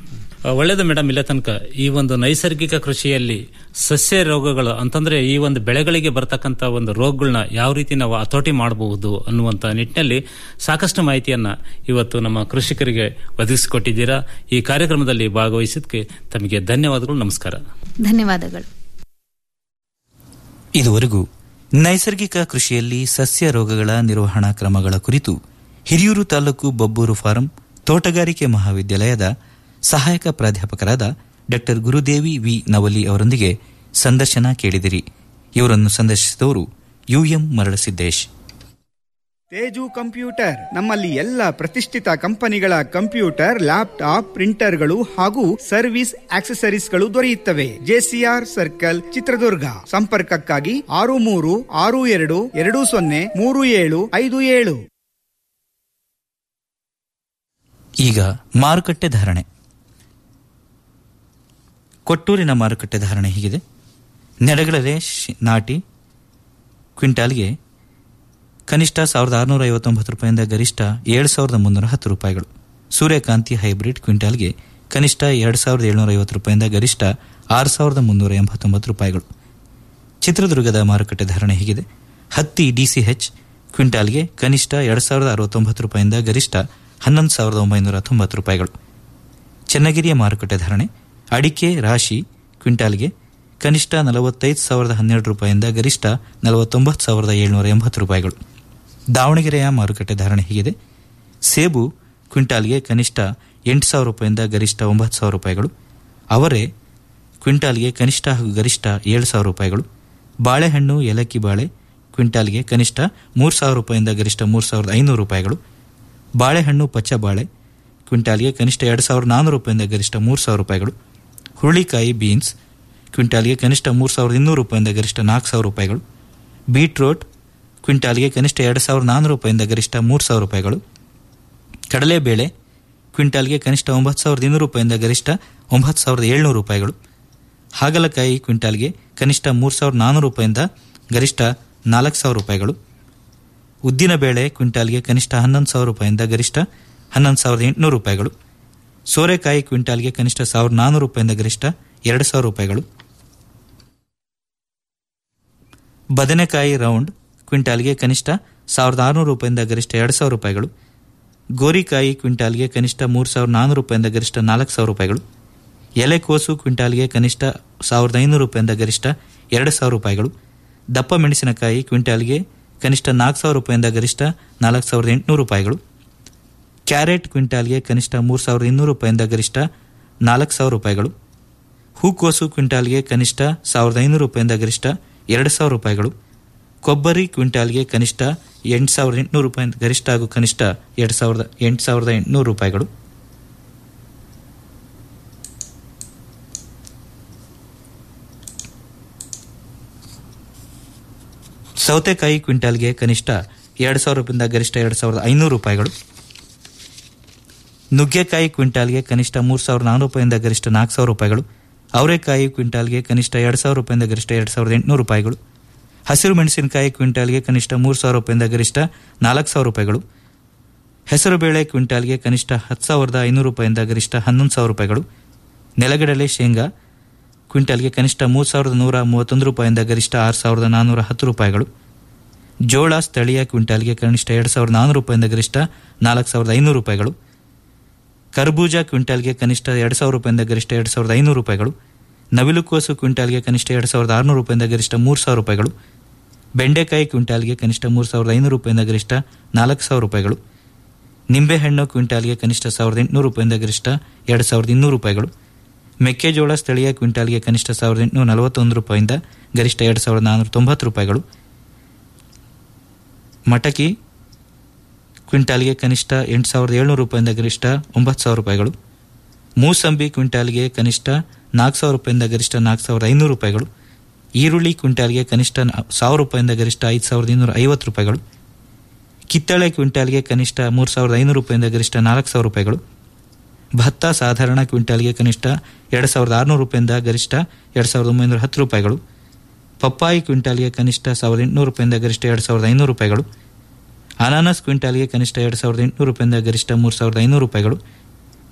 ಆ, ಒಳ್ಳೆಯದು ಮೇಡಮ್ ಇಲ್ಲ ತನಕ ಈ ಒಂದು ನೈಸರ್ಗಿಕ ಕೃಷಿಯಲ್ಲಿ ಸಸ್ಯ ರೋಗಗಳು ಅಂತಂದ್ರೆ ಈ ಒಂದು ಬೆಳೆಗಳಿಗೆ ಬರ್ತಕ್ಕಂಥ ಒಂದು ರೋಗಗಳನ್ನ ಯಾವ ರೀತಿ ನಾವು ಹತೋಟಿ ಮಾಡಬಹುದು ಅನ್ನುವಂತ ನಿಟ್ಟಿನಲ್ಲಿ ಸಾಕಷ್ಟು ಮಾಹಿತಿಯನ್ನ ಇವತ್ತು ನಮ್ಮ ಕೃಷಿಕರಿಗೆ ಒದಗಿಸಿಕೊಟ್ಟಿದ್ದೀರಾ ಈ ಕಾರ್ಯಕ್ರಮದಲ್ಲಿ ಭಾಗವಹಿಸಿದ್ದಕ್ಕೆ ತಮಗೆ ಧನ್ಯವಾದಗಳು ನಮಸ್ಕಾರ ಧನ್ಯವಾದಗಳು ಇದುವರೆಗೂ ನೈಸರ್ಗಿಕ ಕೃಷಿಯಲ್ಲಿ ಸಸ್ಯ ರೋಗಗಳ ನಿರ್ವಹಣಾ ಕ್ರಮಗಳ ಕುರಿತು ಹಿರಿಯೂರು ತಾಲೂಕು ಬಬ್ಬೂರು ಫಾರಂ ತೋಟಗಾರಿಕೆ ಮಹಾವಿದ್ಯಾಲಯದ ಸಹಾಯಕ ಪ್ರಾಧ್ಯಾಪಕರಾದ ಡಾ ಗುರುದೇವಿ ವಿ ನವಲಿ ಅವರೊಂದಿಗೆ ಸಂದರ್ಶನ ಕೇಳಿದಿರಿ ಇವರನ್ನು ಸಂದರ್ಶಿಸಿದವರು ಯುಎಂ ಮರಳಸಿದ್ದೇಶ್ ತೇಜು ಕಂಪ್ಯೂಟರ್ ನಮ್ಮಲ್ಲಿ ಎಲ್ಲ ಪ್ರತಿಷ್ಠಿತ ಕಂಪನಿಗಳ ಕಂಪ್ಯೂಟರ್ ಲ್ಯಾಪ್ಟಾಪ್ ಪ್ರಿಂಟರ್ಗಳು ಹಾಗೂ ಸರ್ವಿಸ್ ಆಕ್ಸೆಸರೀಸ್ಗಳು ದೊರೆಯುತ್ತವೆ ಜೆಸಿಆರ್ ಸರ್ಕಲ್ ಚಿತ್ರದುರ್ಗ ಸಂಪರ್ಕಕ್ಕಾಗಿ ಆರು ಮೂರು ಆರು ಎರಡು ಎರಡು ಸೊನ್ನೆ ಮೂರು ಏಳು ಐದು ಏಳು ಈಗ ಮಾರುಕಟ್ಟೆ ಧಾರಣೆ ಕೊಟ್ಟೂರಿನ ಮಾರುಕಟ್ಟೆ ಧಾರಣೆ ಹೀಗಿದೆ ನೆಡಗಳಲೆ ಶ್- ನಾಟಿ ಕ್ವಿಂಟಾಲ್ಗೆ ಕನಿಷ್ಠ ಸಾವಿರದ ಆರುನೂರ ಐವತ್ತೊಂಬತ್ತು ರೂಪಾಯಿಂದ ಗರಿಷ್ಠ ಏಳು ಸಾವಿರದ ಮುನ್ನೂರ ಹತ್ತು ರೂಪಾಯಿಗಳು ಸೂರ್ಯಕಾಂತಿ ಹೈಬ್ರಿಡ್ ಕ್ವಿಂಟಾಲ್ಗೆ ಕನಿಷ್ಠ ಎರಡು ಸಾವಿರದ ಏಳುನೂರ ಐವತ್ತು ರೂಪಾಯಿಂದ ಗರಿಷ್ಠ ಆರು ಸಾವಿರದ ಮುನ್ನೂರ ಎಂಬತ್ತೊಂಬತ್ತು ರೂಪಾಯಿಗಳು ಚಿತ್ರದುರ್ಗದ ಮಾರುಕಟ್ಟೆ ಧಾರಣೆ ಹೀಗಿದೆ ಹತ್ತಿ ಡಿಸಿಎಚ್ ಕ್ವಿಂಟಾಲ್ಗೆ ಕನಿಷ್ಠ ಎರಡು ಸಾವಿರದ ಅರವತ್ತೊಂಬತ್ತು ರೂಪಾಯಿಂದ ಗರಿಷ್ಠ ಹನ್ನೊಂದು ಸಾವಿರದ ಒಂಬೈನೂರ ತೊಂಬತ್ತು ರೂಪಾಯಿಗಳು ಚನ್ನಗಿರಿಯ ಮಾರುಕಟ್ಟೆ ಧಾರಣೆ ಅಡಿಕೆ ರಾಶಿ ಕ್ವಿಂಟಾಲ್ಗೆ ಕನಿಷ್ಠ ನಲವತ್ತೈದು ಸಾವಿರದ ಹನ್ನೆರಡು ರೂಪಾಯಿಂದ ಗರಿಷ್ಠ ನಲವತ್ತೊಂಬತ್ತು ಸಾವಿರದ ಏಳುನೂರ ಎಂಬತ್ತು ರೂಪಾಯಿಗಳು ದಾವಣಗೆರೆಯ ಮಾರುಕಟ್ಟೆ ಧಾರಣೆ ಹೀಗಿದೆ ಸೇಬು ಕ್ವಿಂಟಾಲ್ಗೆ ಕನಿಷ್ಠ ಎಂಟು ಸಾವಿರ ರೂಪಾಯಿಂದ ಗರಿಷ್ಠ ಒಂಬತ್ತು ಸಾವಿರ ರೂಪಾಯಿಗಳು ಅವರೆ ಕ್ವಿಂಟಾಲ್ಗೆ ಕನಿಷ್ಠ ಹಾಗೂ ಗರಿಷ್ಠ ಏಳು ಸಾವಿರ ರೂಪಾಯಿಗಳು ಬಾಳೆಹಣ್ಣು ಏಲಕ್ಕಿ ಬಾಳೆ ಕ್ವಿಂಟಾಲ್ಗೆ ಕನಿಷ್ಠ ಮೂರು ಸಾವಿರ ರೂಪಾಯಿಂದ ಗರಿಷ್ಠ ಮೂರು ಸಾವಿರದ ಐನೂರು ರೂಪಾಯಿಗಳು ಬಾಳೆಹಣ್ಣು ಪಚ್ಚ ಬಾಳೆ ಕ್ವಿಂಟಾಲ್ಗೆ ಕನಿಷ್ಠ ಎರಡು ಸಾವಿರದ ನಾನ್ನೂರು ರೂಪಾಯಿಂದ ಗರಿಷ್ಠ ಮೂರು ಸಾವಿರ ರೂಪಾಯಿಗಳು ಹುರುಳಿಕಾಯಿ ಬೀನ್ಸ್ ಕ್ವಿಂಟಾಲ್ಗೆ ಕನಿಷ್ಠ ಮೂರು ಸಾವಿರದ ಇನ್ನೂರು ರೂಪಾಯಿಂದ ಗರಿಷ್ಠ ನಾಲ್ಕು ಸಾವಿರ ರೂಪಾಯಿಗಳು ಬೀಟ್ರೋಟ್ ಕ್ವಿಂಟಾಲ್ಗೆ ಕನಿಷ್ಠ ಎರಡು ಸಾವಿರದ ನಾನ್ನೂರು ರೂಪಾಯಿಂದ ಗರಿಷ್ಠ ಮೂರು ಸಾವಿರ ರೂಪಾಯಿಗಳು ಕಡಲೆಬೇಳೆ ಕ್ವಿಂಟಾಲ್ಗೆ ಕನಿಷ್ಠ ಒಂಬತ್ತು ಸಾವಿರದ ಇನ್ನೂರು ರೂಪಾಯಿಂದ ಗರಿಷ್ಠ ಒಂಬತ್ತು ಸಾವಿರದ ಏಳ್ನೂರು ರೂಪಾಯಿಗಳು ಹಾಗಲಕಾಯಿ ಕ್ವಿಂಟಾಲ್ಗೆ ಕನಿಷ್ಠ ಮೂರು ಸಾವಿರದ ನಾನ್ನೂರು ರೂಪಾಯಿಂದ ಗರಿಷ್ಠ ನಾಲ್ಕು ಸಾವಿರ ರೂಪಾಯಿಗಳು ಉದ್ದಿನಬೇಳೆ ಕ್ವಿಂಟಾಲ್ಗೆ ಕನಿಷ್ಠ ಹನ್ನೊಂದು ಸಾವಿರ ರೂಪಾಯಿಂದ ಗರಿಷ್ಠ ಹನ್ನೊಂದು ಸಾವಿರದ ಎಂಟುನೂರು ರೂಪಾಯಿಗಳು ಸೋರೆಕಾಯಿ ಕ್ವಿಂಟಾಲ್ಗೆ ಕನಿಷ್ಠ ಸಾವಿರದ ನಾನ್ನೂರು ರೂಪಾಯಿಂದ ಗರಿಷ್ಠ ಎರಡು ಸಾವಿರ ರೂಪಾಯಿಗಳು ಬದನೆಕಾಯಿ ರೌಂಡ್ ಕ್ವಿಂಟಾಲ್ಗೆ ಕನಿಷ್ಠ ಸಾವಿರದ ಆರುನೂರು ರೂಪಾಯಿಂದ ಗರಿಷ್ಠ ಎರಡು ಸಾವಿರ ರೂಪಾಯಿಗಳು ಗೋರಿಕಾಯಿ ಕ್ವಿಂಟಾಲ್ಗೆ ಕನಿಷ್ಠ ಮೂರು ಸಾವಿರದ ನಾನ್ನೂರು ರೂಪಾಯಿಂದ ಗರಿಷ್ಠ ನಾಲ್ಕು ಸಾವಿರ ರೂಪಾಯಿಗಳು ಎಲೆಕೋಸು ಕ್ವಿಂಟಾಲ್ಗೆ ಕನಿಷ್ಠ ಸಾವಿರದ ಐನೂರು ರೂಪಾಯಿಂದ ಗರಿಷ್ಠ ಎರಡು ಸಾವಿರ ರೂಪಾಯಿಗಳು ದಪ್ಪ ಮೆಣಸಿನಕಾಯಿ ಕ್ವಿಂಟಾಲ್ಗೆ ಕನಿಷ್ಠ ನಾಲ್ಕು ಸಾವಿರ ರೂಪಾಯಿಂದ ಗರಿಷ್ಠ ನಾಲ್ಕು ಸಾವಿರದ ಎಂಟುನೂರು ರೂಪಾಯಿಗಳು ಕ್ಯಾರೆಟ್ ಕ್ವಿಂಟಾಲ್ಗೆ ಕನಿಷ್ಠ ಮೂರು ಸಾವಿರದ ಇನ್ನೂರು ರೂಪಾಯಿಂದ ಗರಿಷ್ಠ ನಾಲ್ಕು ಸಾವಿರ ರೂಪಾಯಿಗಳು ಹೂಕೋಸು ಕ್ವಿಂಟಾಲ್ಗೆ ಕನಿಷ್ಠ ಸಾವಿರದ ಐನೂರು ರೂಪಾಯಿಂದ ಗರಿಷ್ಠ ಎರಡು ಸಾವಿರ ರೂಪಾಯಿಗಳು ಕೊಬ್ಬರಿ ಕ್ವಿಂಟಾಲ್ಗೆ ಕನಿಷ್ಠ ಎಂಟು ಸಾವಿರದ ಎಂಟುನೂರು ರೂಪಾಯಿಂದ ಗರಿಷ್ಠ ಹಾಗೂ ಕನಿಷ್ಠ ಎರಡು ಸಾವಿರದ ಎಂಟು ಸಾವಿರದ ಎಂಟುನೂರು ರೂಪಾಯಿಗಳು ಸೌತೆಕಾಯಿ ಕ್ವಿಂಟಾಲ್ಗೆ ಕನಿಷ್ಠ ಎರಡು ಸಾವಿರ ರೂಪಾಯಿಂದ ಗರಿಷ್ಠ ಎರಡು ಸಾವಿರದ ಐನೂರು ರೂಪಾಯಿಗಳು ನುಗ್ಗೆಕಾಯಿ ಕ್ವಿಂಟಾಲ್ಗೆ ಕನಿಷ್ಠ ಮೂರು ಸಾವಿರದ ನಾನ್ನೂರು ರೂಪಾಯಿಂದ ಗರಿಷ್ಠ ನಾಲ್ಕು ಸಾವಿರ ರೂಪಾಯಿಗಳು ಅವರೆಕಾಯಿ ಕ್ವಿಂಟಾಲ್ಗೆ ಕನಿಷ್ಠ ಎರಡು ಸಾವಿರ ರೂಪಾಯಿಂದ ಗರಿಷ್ಠ ಎರಡು ಸಾವಿರದ ಎಂಟುನೂರು ರೂಪಾಯಿಗಳು ಹಸಿರು ಮೆಣಸಿನಕಾಯಿ ಕ್ವಿಂಟಾಲ್ಗೆ ಕನಿಷ್ಠ ಮೂರು ಸಾವಿರ ರೂಪಾಯಿಂದ ಗರಿಷ್ಠ ನಾಲ್ಕು ಸಾವಿರ ರೂಪಾಯಿಗಳು ಹೆಸರುಬೇಳೆ ಕ್ವಿಂಟಾಲ್ಗೆ ಕನಿಷ್ಠ ಹತ್ತು ಸಾವಿರದ ಐನೂರು ರೂಪಾಯಿಂದ ಗರಿಷ್ಠ ಹನ್ನೊಂದು ಸಾವಿರ ರೂಪಾಯಿಗಳು ನೆಲಗಡಲೆ ಶೇಂಗಾ ಕ್ವಿಂಟಾಲ್ಗೆ ಕನಿಷ್ಠ ಮೂರು ಸಾವಿರದ ನೂರ ಮೂವತ್ತೊಂದು ರೂಪಾಯಿಂದ ಗರಿಷ್ಠ ಆರು ಸಾವಿರದ ನಾನ್ನೂರ ಹತ್ತು ರೂಪಾಯಿಗಳು ಜೋಳ ಸ್ಥಳೀಯ ಕ್ವಿಂಟಾಲ್ಗೆ ಕನಿಷ್ಠ ಎರಡು ಸಾವಿರದ ನಾನ್ನೂರು ರೂಪಾಯಿಂದ ಗರಿಷ್ಠ ನಾಲ್ಕು ಸಾವಿರದ ಐನೂರು ರೂಪಾಯಿಗಳು ಕರ್ಬೂಜ ಕ್ವಿಂಟಾಲ್ಗೆ ಕನಿಷ್ಠ ಎರಡು ಸಾವಿರ ರೂಪಾಯಿಂದ ಗರಿಷ್ಠ ಎರಡು ಸಾವಿರದ ಐನೂರು ರೂಪಾಯಿಗಳು ನವಿಲುಕೋಸು ಕ್ವಿಂಟಾಲ್ಗೆ ಕನಿಷ್ಠ ಎರಡು ಸಾವಿರದ ಆರುನೂರು ರೂಪಾಯಿಂದ ಗರಿಷ್ಠ ಮೂರು ಸಾವಿರ ರೂಪಾಯಿಗಳು ಬೆಂಡೆಕಾಯಿ ಕ್ವಿಂಟಾಲ್ಗೆ ಕನಿಷ್ಠ ಮೂರು ಸಾವಿರದ ಐನೂರು ರೂಪಾಯಿಂದ ಗರಿಷ್ಠ ನಾಲ್ಕು ಸಾವಿರ ರೂಪಾಯಿಗಳು ನಿಂಬೆಹಣ್ಣು ಕ್ವಿಂಟಾಲ್ಗೆ ಕನಿಷ್ಠ ಸಾವಿರದ ಎಂಟುನೂರು ರೂಪಾಯಿಂದ ಗರಿಷ್ಠ ಎರಡು ಸಾವಿರದ ಇನ್ನೂರು ರೂಪಾಯಿಗಳು ಮೆಕ್ಕೆಜೋಳ ಸ್ಥಳೀಯ ಕ್ವಿಂಟಾಲ್ಗೆ ಕನಿಷ್ಠ ಸಾವಿರದ ಎಂಟುನೂರ ನಲವತ್ತೊಂದು ರೂಪಾಯಿಂದ ಗರಿಷ್ಠ ಎರಡು ಸಾವಿರದ ನಾನ್ನೂರ ತೊಂಬತ್ತು ರೂಪಾಯಿಗಳು ಮಟಕಿ ಕ್ವಿಂಟಾಲ್ಗೆ ಕನಿಷ್ಠ ಎಂಟು ಸಾವಿರದ ಏಳ್ನೂರು ರೂಪಾಯಿಂದ ಗರಿಷ್ಠ ಒಂಬತ್ತು ಸಾವಿರ ರೂಪಾಯಿಗಳು ಮೂಸಂಬಿ ಕ್ವಿಂಟಾಲ್ಗೆ ಕನಿಷ್ಠ ನಾಲ್ಕು ಸಾವಿರ ರೂಪಾಯಿಂದ ಗರಿಷ್ಠ ನಾಲ್ಕು ಸಾವಿರದ ಐನೂರು ರೂಪಾಯಿಗಳು ಈರುಳ್ಳಿ ಕ್ವಿಂಟಾಲ್ಗೆ ಕನಿಷ್ಠ ನ- ಸಾವಿರ ರೂಪಾಯಿಂದ ಗರಿಷ್ಠ ಐದು ಸಾವಿರದ ಇನ್ನೂರ ಐವತ್ತು ರೂಪಾಯಿಗಳು ಕಿತ್ತಳೆ ಕ್ವಿಂಟಾಲ್ಗೆ ಕನಿಷ್ಠ ಮೂರು ಸಾವಿರದ ಐನೂರು ರೂಪಾಯಿಂದ ಗರಿಷ್ಠ ನಾಲ್ಕು ಸಾವಿರ ರೂಪಾಯಿಗಳು ಭತ್ತ ಸಾಧಾರಣ ಕ್ವಿಂಟಾಲ್ಗೆ ಕನಿಷ್ಠ ಎರಡು ಸಾವಿರದ ಆರುನೂರು ರೂಪಾಯಿಂದ ಗರಿಷ್ಠ ಎರಡು ಸಾವಿರದ ಒಂಬೈನೂರ ಹತ್ತು ರೂಪಾಯಿಗಳು ಪಪ್ಪಾಯಿ ಕ್ವಿಂಟಾಲ್ಗೆ ಕನಿಷ್ಠ ಸಾವಿರದ ಎಂಟುನೂರು ರೂಪಾಯಿಂದ ಗರಿಷ್ಠ ಎರಡು ಸಾವಿರದ ಐನೂರು ರೂಪಾಯಿಗಳು ಅನಾನಸ್ ಕ್ವಿಂಟಾಲ್ಗೆ ಕನಿಷ್ಠ ಎರಡು ಸಾವಿರದ ಎಂಟುನೂರು ರೂಪಾಯಿಂದ ಗರಿಷ್ಠ ಮೂರು ಸಾವಿರದ ಐನೂರು ರೂಪಾಯಿಗಳು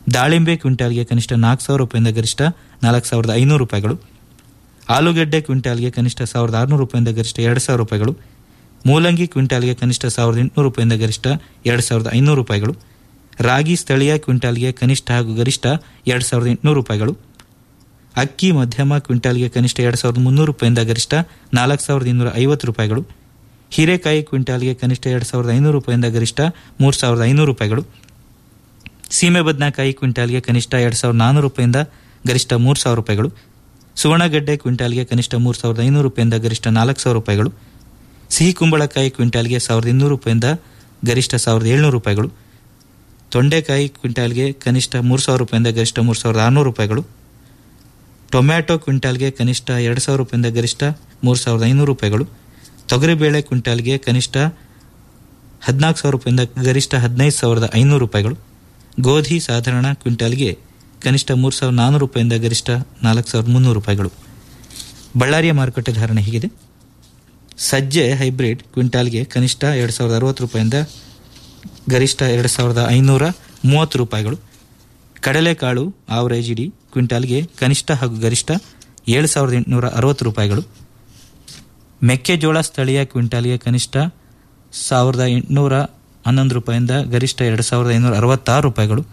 ದಾಳಿಂಬೆ ಕ್ವಿಂಟಾಲ್ಗೆ ಕನಿಷ್ಠ ನಾಲ್ಕು ಸಾವಿರ ರೂಪಾಯಿಂದ ಗರಿಷ್ಠ ನಾಲ್ಕು ಸಾವಿರದ ಐನೂರು ರೂಪಾಯಿಗಳು ಆಲೂಗಡ್ಡೆ ಕ್ವಿಂಟಾಲ್ಗೆ ಕನಿಷ್ಠ ಸಾವಿರದ ಆರುನೂರು ರೂಪಾಯಿಂದ ಗರಿಷ್ಠ ಎರಡು ಸಾವಿರ ರೂಪಾಯಿಗಳು ಮೂಲಂಗಿ ಕ್ವಿಂಟಾಲ್ಗೆ ಕನಿಷ್ಠ ಸಾವಿರದ ಎಂಟುನೂರು ರೂಪಾಯಿಂದ ಗರಿಷ್ಠ ಎರಡು ಸಾವಿರದ ಐನೂರು ರೂಪಾಯಿಗಳು ರಾಗಿ ಸ್ಥಳೀಯ ಕ್ವಿಂಟಾಲ್ಗೆ ಕನಿಷ್ಠ ಹಾಗೂ ಗರಿಷ್ಠ ಎರಡು ಸಾವಿರದ ಎಂಟುನೂರು ರೂಪಾಯಿಗಳು ಅಕ್ಕಿ ಮಧ್ಯಮ ಕ್ವಿಂಟಾಲ್ಗೆ ಕನಿಷ್ಠ ಎರಡು ಸಾವಿರದ ಮುನ್ನೂರು ರೂಪಾಯಿಂದ ಗರಿಷ್ಠ ನಾಲ್ಕು ಸಾವಿರದ ಇನ್ನೂರ ಐವತ್ತು ರೂಪಾಯಿಗಳು ಹೀರೆಕಾಯಿ ಕ್ವಿಂಟಾಲ್ಗೆ ಕನಿಷ್ಠ ಎರಡು ಸಾವಿರದ ಐನೂರು ರೂಪಾಯಿಂದ ಗರಿಷ್ಠ ಮೂರು ಸಾವಿರದ ಐನೂರು ರೂಪಾಯಿಗಳು ಸೀಮೆ ಬದನೆಕಾಯಿ ಕ್ವಿಂಟಾಲ್ಗೆ ಕನಿಷ್ಠ ಎರಡು ಸಾವಿರದ ನಾನ್ನೂರು ರೂಪಾಯಿಂದ ಗರಿಷ್ಠ ಮೂರು ಸಾವಿರ ರೂಪಾಯಿಗಳು ಸುವರ್ಣಗಡ್ಡೆ ಕ್ವಿಂಟಾಲ್ಗೆ ಕನಿಷ್ಠ ಮೂರು ಸಾವಿರದ ಐನೂರು ರೂಪಾಯಿಂದ ಗರಿಷ್ಠ ನಾಲ್ಕು ಸಾವಿರ ರೂಪಾಯಿಗಳು ಸಿಹಿ ಕುಂಬಳಕಾಯಿ ಕ್ವಿಂಟಾಲ್ಗೆ ಸಾವಿರದ ಇನ್ನೂರು ರೂಪಾಯಿಂದ ಗರಿಷ್ಠ ಸಾವಿರದ ಏಳ್ನೂರು ರೂಪಾಯಿಗಳು ತೊಂಡೆಕಾಯಿ ಕ್ವಿಂಟಾಲ್ಗೆ ಕನಿಷ್ಠ ಮೂರು ಸಾವಿರ ರೂಪಾಯಿಂದ ಗರಿಷ್ಠ ಮೂರು ಸಾವಿರದ ಆರುನೂರು ರೂಪಾಯಿಗಳು ಟೊಮ್ಯಾಟೊ ಕ್ವಿಂಟಾಲ್ಗೆ ಕನಿಷ್ಠ ಎರಡು ಸಾವಿರ ರೂಪಾಯಿಂದ ಗರಿಷ್ಠ ಮೂರು ಸಾವಿರದ ಐನೂರು ರೂಪಾಯಿಗಳು ತೊಗರಿಬೇಳೆ ಕ್ವಿಂಟಾಲ್ಗೆ ಕನಿಷ್ಠ ಹದಿನಾಲ್ಕು ಸಾವಿರ ರೂಪಾಯಿಂದ ಗರಿಷ್ಠ ಹದಿನೈದು ಸಾವಿರದ ಐನೂರು ರೂಪಾಯಿಗಳು ಗೋಧಿ ಸಾಧಾರಣ ಕ್ವಿಂಟಾಲ್ಗೆ ಕನಿಷ್ಠ ಮೂರು ಸಾವಿರದ ನಾನ್ನೂರು ರೂಪಾಯಿಂದ ಗರಿಷ್ಠ ನಾಲ್ಕು ಸಾವಿರದ ಮುನ್ನೂರು ರೂಪಾಯಿಗಳು ಬಳ್ಳಾರಿಯ ಮಾರುಕಟ್ಟೆ ಧಾರಣೆ ಹೀಗಿದೆ ಸಜ್ಜೆ ಹೈಬ್ರಿಡ್ ಕ್ವಿಂಟಾಲ್ಗೆ ಕನಿಷ್ಠ ಎರಡು ಸಾವಿರದ ಅರವತ್ತು ರೂಪಾಯಿಂದ ಗರಿಷ್ಠ ಎರಡು ಸಾವಿರದ ಐನೂರ ಮೂವತ್ತು ರೂಪಾಯಿಗಳು ಕಡಲೆಕಾಳು ಆವರೇಜ್ ಇಡಿ ಕ್ವಿಂಟಾಲ್ಗೆ ಕನಿಷ್ಠ ಹಾಗೂ ಗರಿಷ್ಠ ಏಳು ಸಾವಿರದ ಎಂಟುನೂರ ಅರವತ್ತು ರೂಪಾಯಿಗಳು ಮೆಕ್ಕೆಜೋಳ ಸ್ಥಳೀಯ ಕ್ವಿಂಟಾಲ್ಗೆ ಕನಿಷ್ಠ ಸಾವಿರದ ಎಂಟುನೂರ ಹನ್ನೊಂದು ರೂಪಾಯಿಂದ ಗರಿಷ್ಠ ಎರಡು ಸಾವಿರದ ಐನೂರ ಅರವತ್ತಾರು ರೂಪಾಯಿಗಳು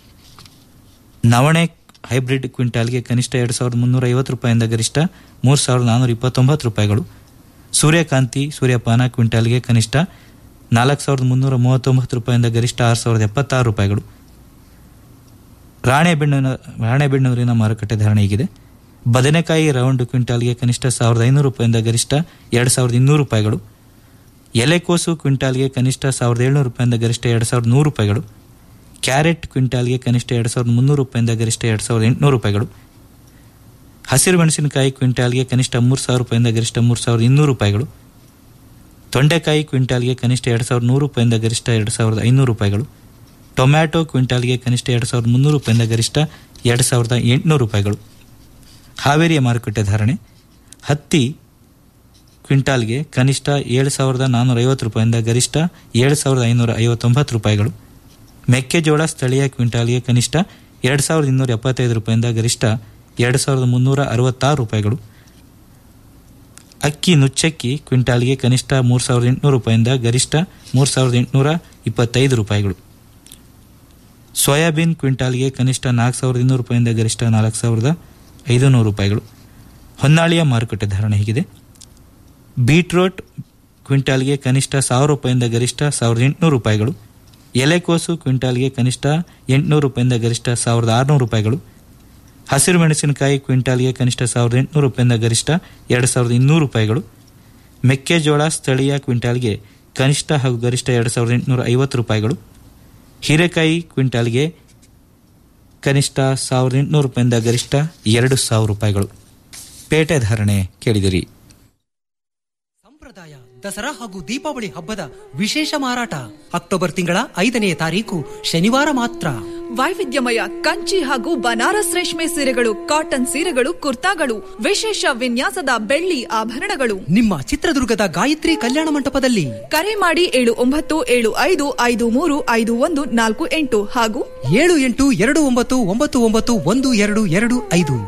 ನವಣೆ ಹೈಬ್ರಿಡ್ ಕ್ವಿಂಟಾಲ್ಗೆ ಕನಿಷ್ಠ ಎರಡು ಸಾವಿರದ ಮುನ್ನೂರ ಐವತ್ತು ರೂಪಾಯಿಂದ ಗರಿಷ್ಠ ಮೂರು ಸಾವಿರದ ನಾನ್ನೂರ ಇಪ್ಪತ್ತೊಂಬತ್ತು ರೂಪಾಯಿಗಳು ಸೂರ್ಯಕಾಂತಿ ಸೂರ್ಯಪಾನ ಕ್ವಿಂಟಾಲ್ಗೆ ಕನಿಷ್ಠ ನಾಲ್ಕು ಸಾವಿರದ ಮುನ್ನೂರ ಮೂವತ್ತೊಂಬತ್ತು ರೂಪಾಯಿಂದ ಗರಿಷ್ಠ ಆರು ಸಾವಿರದ ಎಪ್ಪತ್ತಾರು ರೂಪಾಯಿಗಳು ರಾಣೆಬೆನ್ನೂರಿನ ರಾಣೆಬೆನ್ನೂರಿನ ಮಾರುಕಟ್ಟೆ ಧಾರಣೆ ಹೀಗಿದೆ ಬದನೆಕಾಯಿ ರೌಂಡ್ ಕ್ವಿಂಟಾಲ್ಗೆ ಕನಿಷ್ಠ ಸಾವಿರದ ಐನೂರು ರೂಪಾಯಿಂದ ಗರಿಷ್ಠ ಎರಡು ಸಾವಿರದ ಇನ್ನೂರು ರೂಪಾಯಿಗಳು ಎಲೆಕೋಸು ಕ್ವಿಂಟಾಲ್ಗೆ ಕನಿಷ್ಠ ಸಾವಿರದ ಏಳ್ನೂರು ರೂಪಾಯಿಂದ ಗರಿಷ್ಠ ಎರಡು ಸಾವಿರದ ನೂರು ರೂಪಾಯಿಗಳು ಕ್ಯಾರೆಟ್ ಕ್ವಿಂಟಾಲ್ಗೆ ಕನಿಷ್ಠ ಎರಡು ಸಾವಿರದ ಮುನ್ನೂರು ರೂಪಾಯಿಂದ ಗರಿಷ್ಠ ಎರಡು ಸಾವಿರದ ಎಂಟುನೂರು ರೂಪಾಯಿಗಳು ಹಸಿರು ಮೆಣಸಿನಕಾಯಿ ಕ್ವಿಂಟಾಲ್ಗೆ ಕನಿಷ್ಠ ಮೂರು ಸಾವಿರ ರೂಪಾಯಿಂದ ಗರಿಷ್ಠ ಮೂರು ಸಾವಿರದ ಇನ್ನೂರು ರೂಪಾಯಿಗಳು ತೊಂಡೆಕಾಯಿ ಕ್ವಿಂಟಾಲ್ಗೆ ಕನಿಷ್ಠ ಎರಡು ಸಾವಿರದ ನೂರು ರೂಪಾಯಿಂದ ಗರಿಷ್ಠ ಎರಡು ಸಾವಿರದ ಐನೂರು ರೂಪಾಯಿಗಳು ಟೊಮ್ಯಾಟೊ ಕ್ವಿಂಟಾಲ್ಗೆ ಕನಿಷ್ಠ ಎರಡು ಸಾವಿರದ ಮುನ್ನೂರು ರೂಪಾಯಿಂದ ಗರಿಷ್ಠ ಎರಡು ಸಾವಿರದ ಎಂಟುನೂರು ರೂಪಾಯಿಗಳು ಹಾವೇರಿಯ ಮಾರುಕಟ್ಟೆ ಧಾರಣೆ ಹತ್ತಿ ಕ್ವಿಂಟಾಲ್ಗೆ ಕನಿಷ್ಠ ಏಳು ಸಾವಿರದ ನಾನ್ನೂರ ಐವತ್ತು ರೂಪಾಯಿಂದ ಗರಿಷ್ಠ ಏಳು ಸಾವಿರದ ಐನೂರ ಐವತ್ತೊಂಬತ್ತು ರೂಪಾಯಿಗಳು ಮೆಕ್ಕೆಜೋಳ ಸ್ಥಳೀಯ ಕ್ವಿಂಟಾಲ್ಗೆ ಕನಿಷ್ಠ ಎರಡು ಸಾವಿರದ ಇನ್ನೂರ ಎಪ್ಪತ್ತೈದು ರೂಪಾಯಿಂದ ಗರಿಷ್ಠ ಎರಡು ಸಾವಿರದ ಮುನ್ನೂರ ಅರವತ್ತಾರು ರೂಪಾಯಿಗಳು ಅಕ್ಕಿ ನುಚ್ಚಕ್ಕಿ ಕ್ವಿಂಟಾಲ್ಗೆ ಕನಿಷ್ಠ ಮೂರು ಸಾವಿರದ ಎಂಟುನೂರು ರೂಪಾಯಿಂದ ಗರಿಷ್ಠ ಮೂರು ಸಾವಿರದ ಎಂಟುನೂರ ಇಪ್ಪತ್ತೈದು ರೂಪಾಯಿಗಳು ಸೋಯಾಬೀನ್ ಕ್ವಿಂಟಾಲ್ಗೆ ಕನಿಷ್ಠ ನಾಲ್ಕು ಸಾವಿರದ ಇನ್ನೂರು ರೂಪಾಯಿಂದ ಗರಿಷ್ಠ ನಾಲ್ಕು ಸಾವಿರದ ಐದುನೂರು ರೂಪಾಯಿಗಳು ಹೊನ್ನಾಳಿಯ ಮಾರುಕಟ್ಟೆ ಧಾರಣೆ ಹೀಗಿದೆ ಬೀಟ್ರೋಟ್ ಕ್ವಿಂಟಾಲ್ಗೆ ಕನಿಷ್ಠ ಸಾವಿರ ರೂಪಾಯಿಂದ ಗರಿಷ್ಠ ಸಾವಿರದ ಎಂಟುನೂರು ರೂಪಾಯಿಗಳು ಎಲೆಕೋಸು ಕ್ವಿಂಟಾಲ್ಗೆ ಕನಿಷ್ಠ ಎಂಟುನೂರು ರೂಪಾಯಿಂದ ಗರಿಷ್ಠ ಸಾವಿರದ ಆರುನೂರು ರೂಪಾಯಿಗಳು ಹಸಿರು ಮೆಣಸಿನಕಾಯಿ ಕ್ವಿಂಟಾಲ್ಗೆ ಕನಿಷ್ಠ ಸಾವಿರದ ಎಂಟುನೂರು ರೂಪಾಯಿಂದ ಗರಿಷ್ಠ ಎರಡು ಸಾವಿರದ ಇನ್ನೂರು ರೂಪಾಯಿಗಳು ಮೆಕ್ಕೆಜೋಳ ಸ್ಥಳೀಯ ಕ್ವಿಂಟಾಲ್ಗೆ ಕನಿಷ್ಠ ಹಾಗೂ ಗರಿಷ್ಠ ಎರಡು ಸಾವಿರದ ಎಂಟುನೂರ ಐವತ್ತು ರೂಪಾಯಿಗಳು ಹೀರೆಕಾಯಿ ಕ್ವಿಂಟಾಲ್ಗೆ ಕನಿಷ್ಠ ಸಾವಿರದ ಎಂಟುನೂರು ರೂಪಾಯಿಂದ ಗರಿಷ್ಠ ಎರಡು ಸಾವಿರ ರೂಪಾಯಿಗಳು ಪೇಟೆ ಧಾರಣೆ ಕೇಳಿದಿರಿ ಸಂಪ್ರದಾಯ ದಸರಾ ಹಾಗೂ ದೀಪಾವಳಿ ಹಬ್ಬದ ವಿಶೇಷ ಮಾರಾಟ ಅಕ್ಟೋಬರ್ ತಿಂಗಳ ಐದನೆಯ ತಾರೀಕು ಶನಿವಾರ ಮಾತ್ರ ವೈವಿಧ್ಯಮಯ ಕಂಚಿ ಹಾಗೂ ಬನಾರಸ್ ರೇಷ್ಮೆ ಸೀರೆಗಳು ಕಾಟನ್ ಸೀರೆಗಳು ಕುರ್ತಾಗಳು ವಿಶೇಷ ವಿನ್ಯಾಸದ ಬೆಳ್ಳಿ ಆಭರಣಗಳು ನಿಮ್ಮ ಚಿತ್ರದುರ್ಗದ ಗಾಯತ್ರಿ ಕಲ್ಯಾಣ ಮಂಟಪದಲ್ಲಿ ಕರೆ ಮಾಡಿ ಏಳು ಒಂಬತ್ತು ಏಳು ಐದು ಐದು ಮೂರು ಐದು ಒಂದು ನಾಲ್ಕು ಎಂಟು ಹಾಗೂ ಏಳು ಎಂಟು ಎರಡು ಒಂಬತ್ತು ಒಂಬತ್ತು ಒಂಬತ್ತು ಒಂದು ಎರಡು ಎರಡು ಐದು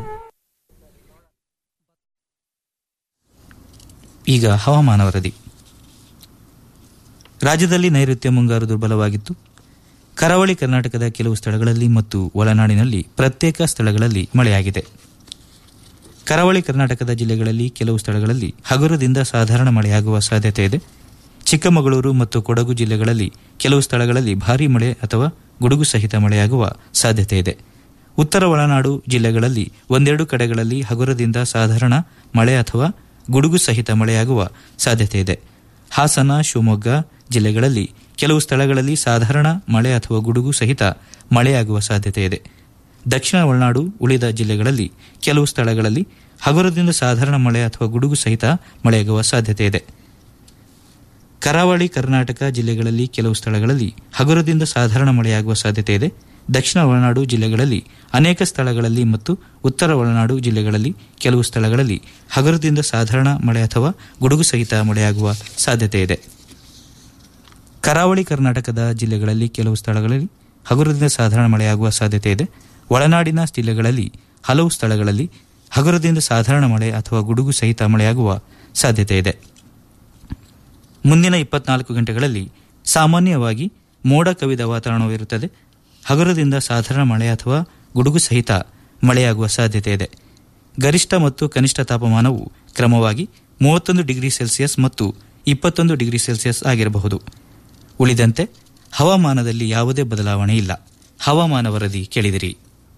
ಈಗ ಹವಾಮಾನ ವರದಿ ರಾಜ್ಯದಲ್ಲಿ ನೈಋತ್ಯ ಮುಂಗಾರು ದುರ್ಬಲವಾಗಿತ್ತು ಕರಾವಳಿ ಕರ್ನಾಟಕದ ಕೆಲವು ಸ್ಥಳಗಳಲ್ಲಿ ಮತ್ತು ಒಳನಾಡಿನಲ್ಲಿ ಪ್ರತ್ಯೇಕ ಸ್ಥಳಗಳಲ್ಲಿ ಮಳೆಯಾಗಿದೆ ಕರಾವಳಿ ಕರ್ನಾಟಕದ ಜಿಲ್ಲೆಗಳಲ್ಲಿ ಕೆಲವು ಸ್ಥಳಗಳಲ್ಲಿ ಹಗುರದಿಂದ ಸಾಧಾರಣ ಮಳೆಯಾಗುವ ಸಾಧ್ಯತೆ ಇದೆ ಚಿಕ್ಕಮಗಳೂರು ಮತ್ತು ಕೊಡಗು ಜಿಲ್ಲೆಗಳಲ್ಲಿ ಕೆಲವು ಸ್ಥಳಗಳಲ್ಲಿ ಭಾರೀ ಮಳೆ ಅಥವಾ ಗುಡುಗು ಸಹಿತ ಮಳೆಯಾಗುವ ಸಾಧ್ಯತೆ ಇದೆ ಉತ್ತರ ಒಳನಾಡು ಜಿಲ್ಲೆಗಳಲ್ಲಿ ಒಂದೆರಡು ಕಡೆಗಳಲ್ಲಿ ಹಗುರದಿಂದ ಸಾಧಾರಣ ಮಳೆ ಅಥವಾ ಗುಡುಗು ಸಹಿತ ಮಳೆಯಾಗುವ ಸಾಧ್ಯತೆ ಇದೆ ಹಾಸನ ಶಿವಮೊಗ್ಗ ಜಿಲ್ಲೆಗಳಲ್ಲಿ ಕೆಲವು ಸ್ಥಳಗಳಲ್ಲಿ ಸಾಧಾರಣ ಮಳೆ ಅಥವಾ ಗುಡುಗು ಸಹಿತ ಮಳೆಯಾಗುವ ಸಾಧ್ಯತೆ ಇದೆ ದಕ್ಷಿಣ ಒಳನಾಡು ಉಳಿದ ಜಿಲ್ಲೆಗಳಲ್ಲಿ ಕೆಲವು ಸ್ಥಳಗಳಲ್ಲಿ ಹಗುರದಿಂದ ಸಾಧಾರಣ ಮಳೆ ಅಥವಾ ಗುಡುಗು ಸಹಿತ ಮಳೆಯಾಗುವ ಸಾಧ್ಯತೆ ಇದೆ ಕರಾವಳಿ ಕರ್ನಾಟಕ ಜಿಲ್ಲೆಗಳಲ್ಲಿ ಕೆಲವು ಸ್ಥಳಗಳಲ್ಲಿ ಹಗುರದಿಂದ ಸಾಧಾರಣ ಮಳೆಯಾಗುವ ಸಾಧ್ಯತೆ ಇದೆ ದಕ್ಷಿಣ ಒಳನಾಡು ಜಿಲ್ಲೆಗಳಲ್ಲಿ ಅನೇಕ ಸ್ಥಳಗಳಲ್ಲಿ ಮತ್ತು ಉತ್ತರ ಒಳನಾಡು ಜಿಲ್ಲೆಗಳಲ್ಲಿ ಕೆಲವು ಸ್ಥಳಗಳಲ್ಲಿ ಹಗುರದಿಂದ ಸಾಧಾರಣ ಮಳೆ ಅಥವಾ ಗುಡುಗು ಸಹಿತ ಮಳೆಯಾಗುವ ಸಾಧ್ಯತೆ ಇದೆ ಕರಾವಳಿ ಕರ್ನಾಟಕದ ಜಿಲ್ಲೆಗಳಲ್ಲಿ ಕೆಲವು ಸ್ಥಳಗಳಲ್ಲಿ ಹಗುರದಿಂದ ಸಾಧಾರಣ ಮಳೆಯಾಗುವ ಸಾಧ್ಯತೆ ಇದೆ ಒಳನಾಡಿನ ಜಿಲ್ಲೆಗಳಲ್ಲಿ ಹಲವು ಸ್ಥಳಗಳಲ್ಲಿ ಹಗುರದಿಂದ ಸಾಧಾರಣ ಮಳೆ ಅಥವಾ ಗುಡುಗು ಸಹಿತ ಮಳೆಯಾಗುವ ಸಾಧ್ಯತೆ ಇದೆ ಮುಂದಿನ ಇಪ್ಪತ್ನಾಲ್ಕು ಗಂಟೆಗಳಲ್ಲಿ ಸಾಮಾನ್ಯವಾಗಿ ಮೋಡ ಕವಿದ ವಾತಾವರಣವಿರುತ್ತದೆ ಹಗುರದಿಂದ ಸಾಧಾರಣ ಮಳೆ ಅಥವಾ ಗುಡುಗು ಸಹಿತ ಮಳೆಯಾಗುವ ಸಾಧ್ಯತೆ ಇದೆ ಗರಿಷ್ಠ ಮತ್ತು ಕನಿಷ್ಠ ತಾಪಮಾನವು ಕ್ರಮವಾಗಿ ಮೂವತ್ತೊಂದು ಡಿಗ್ರಿ ಸೆಲ್ಸಿಯಸ್ ಮತ್ತು ಇಪ್ಪತ್ತೊಂದು ಡಿಗ್ರಿ ಸೆಲ್ಸಿಯಸ್ ಆಗಿರಬಹುದು ಉಳಿದಂತೆ ಹವಾಮಾನದಲ್ಲಿ ಯಾವುದೇ ಬದಲಾವಣೆ ಇಲ್ಲ ಹವಾಮಾನ ವರದಿ ಕೇಳಿದಿರಿ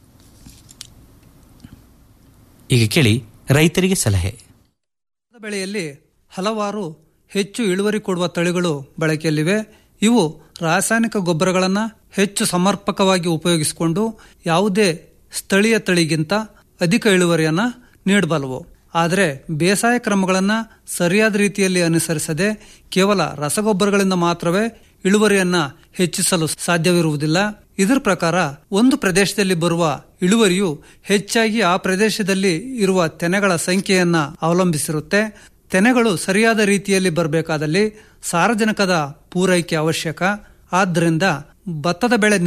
ಈಗ ಕೇಳಿ ರೈತರಿಗೆ ಸಲಹೆ ಬೆಳೆಯಲ್ಲಿ ಹಲವಾರು ಹೆಚ್ಚು ಇಳುವರಿ ಕೊಡುವ ತಳಿಗಳು ಬಳಕೆಯಲ್ಲಿವೆ ಇವು ರಾಸಾಯನಿಕ ಗೊಬ್ಬರಗಳನ್ನು ಹೆಚ್ಚು ಸಮರ್ಪಕವಾಗಿ ಉಪಯೋಗಿಸಿಕೊಂಡು ಯಾವುದೇ ಸ್ಥಳೀಯ ತಳಿಗಿಂತ ಅಧಿಕ ಇಳುವರಿಯನ್ನು ನೀಡಬಲ್ಲವು ಆದರೆ ಬೇಸಾಯ ಕ್ರಮಗಳನ್ನು ಸರಿಯಾದ ರೀತಿಯಲ್ಲಿ ಅನುಸರಿಸದೆ ಕೇವಲ ರಸಗೊಬ್ಬರಗಳಿಂದ ಮಾತ್ರವೇ ಇಳುವರಿಯನ್ನ ಹೆಚ್ಚಿಸಲು ಸಾಧ್ಯವಿರುವುದಿಲ್ಲ ಇದರ ಪ್ರಕಾರ ಒಂದು ಪ್ರದೇಶದಲ್ಲಿ ಬರುವ ಇಳುವರಿಯು ಹೆಚ್ಚಾಗಿ ಆ ಪ್ರದೇಶದಲ್ಲಿ ಇರುವ ತೆನೆಗಳ ಸಂಖ್ಯೆಯನ್ನ ಅವಲಂಬಿಸಿರುತ್ತೆ ತೆನೆಗಳು ಸರಿಯಾದ ರೀತಿಯಲ್ಲಿ ಬರಬೇಕಾದಲ್ಲಿ ಸಾರಜನಕದ ಪೂರೈಕೆ ಅವಶ್ಯಕ ಆದ್ದರಿಂದ ಭತ್ತದ ಬೆಳೆ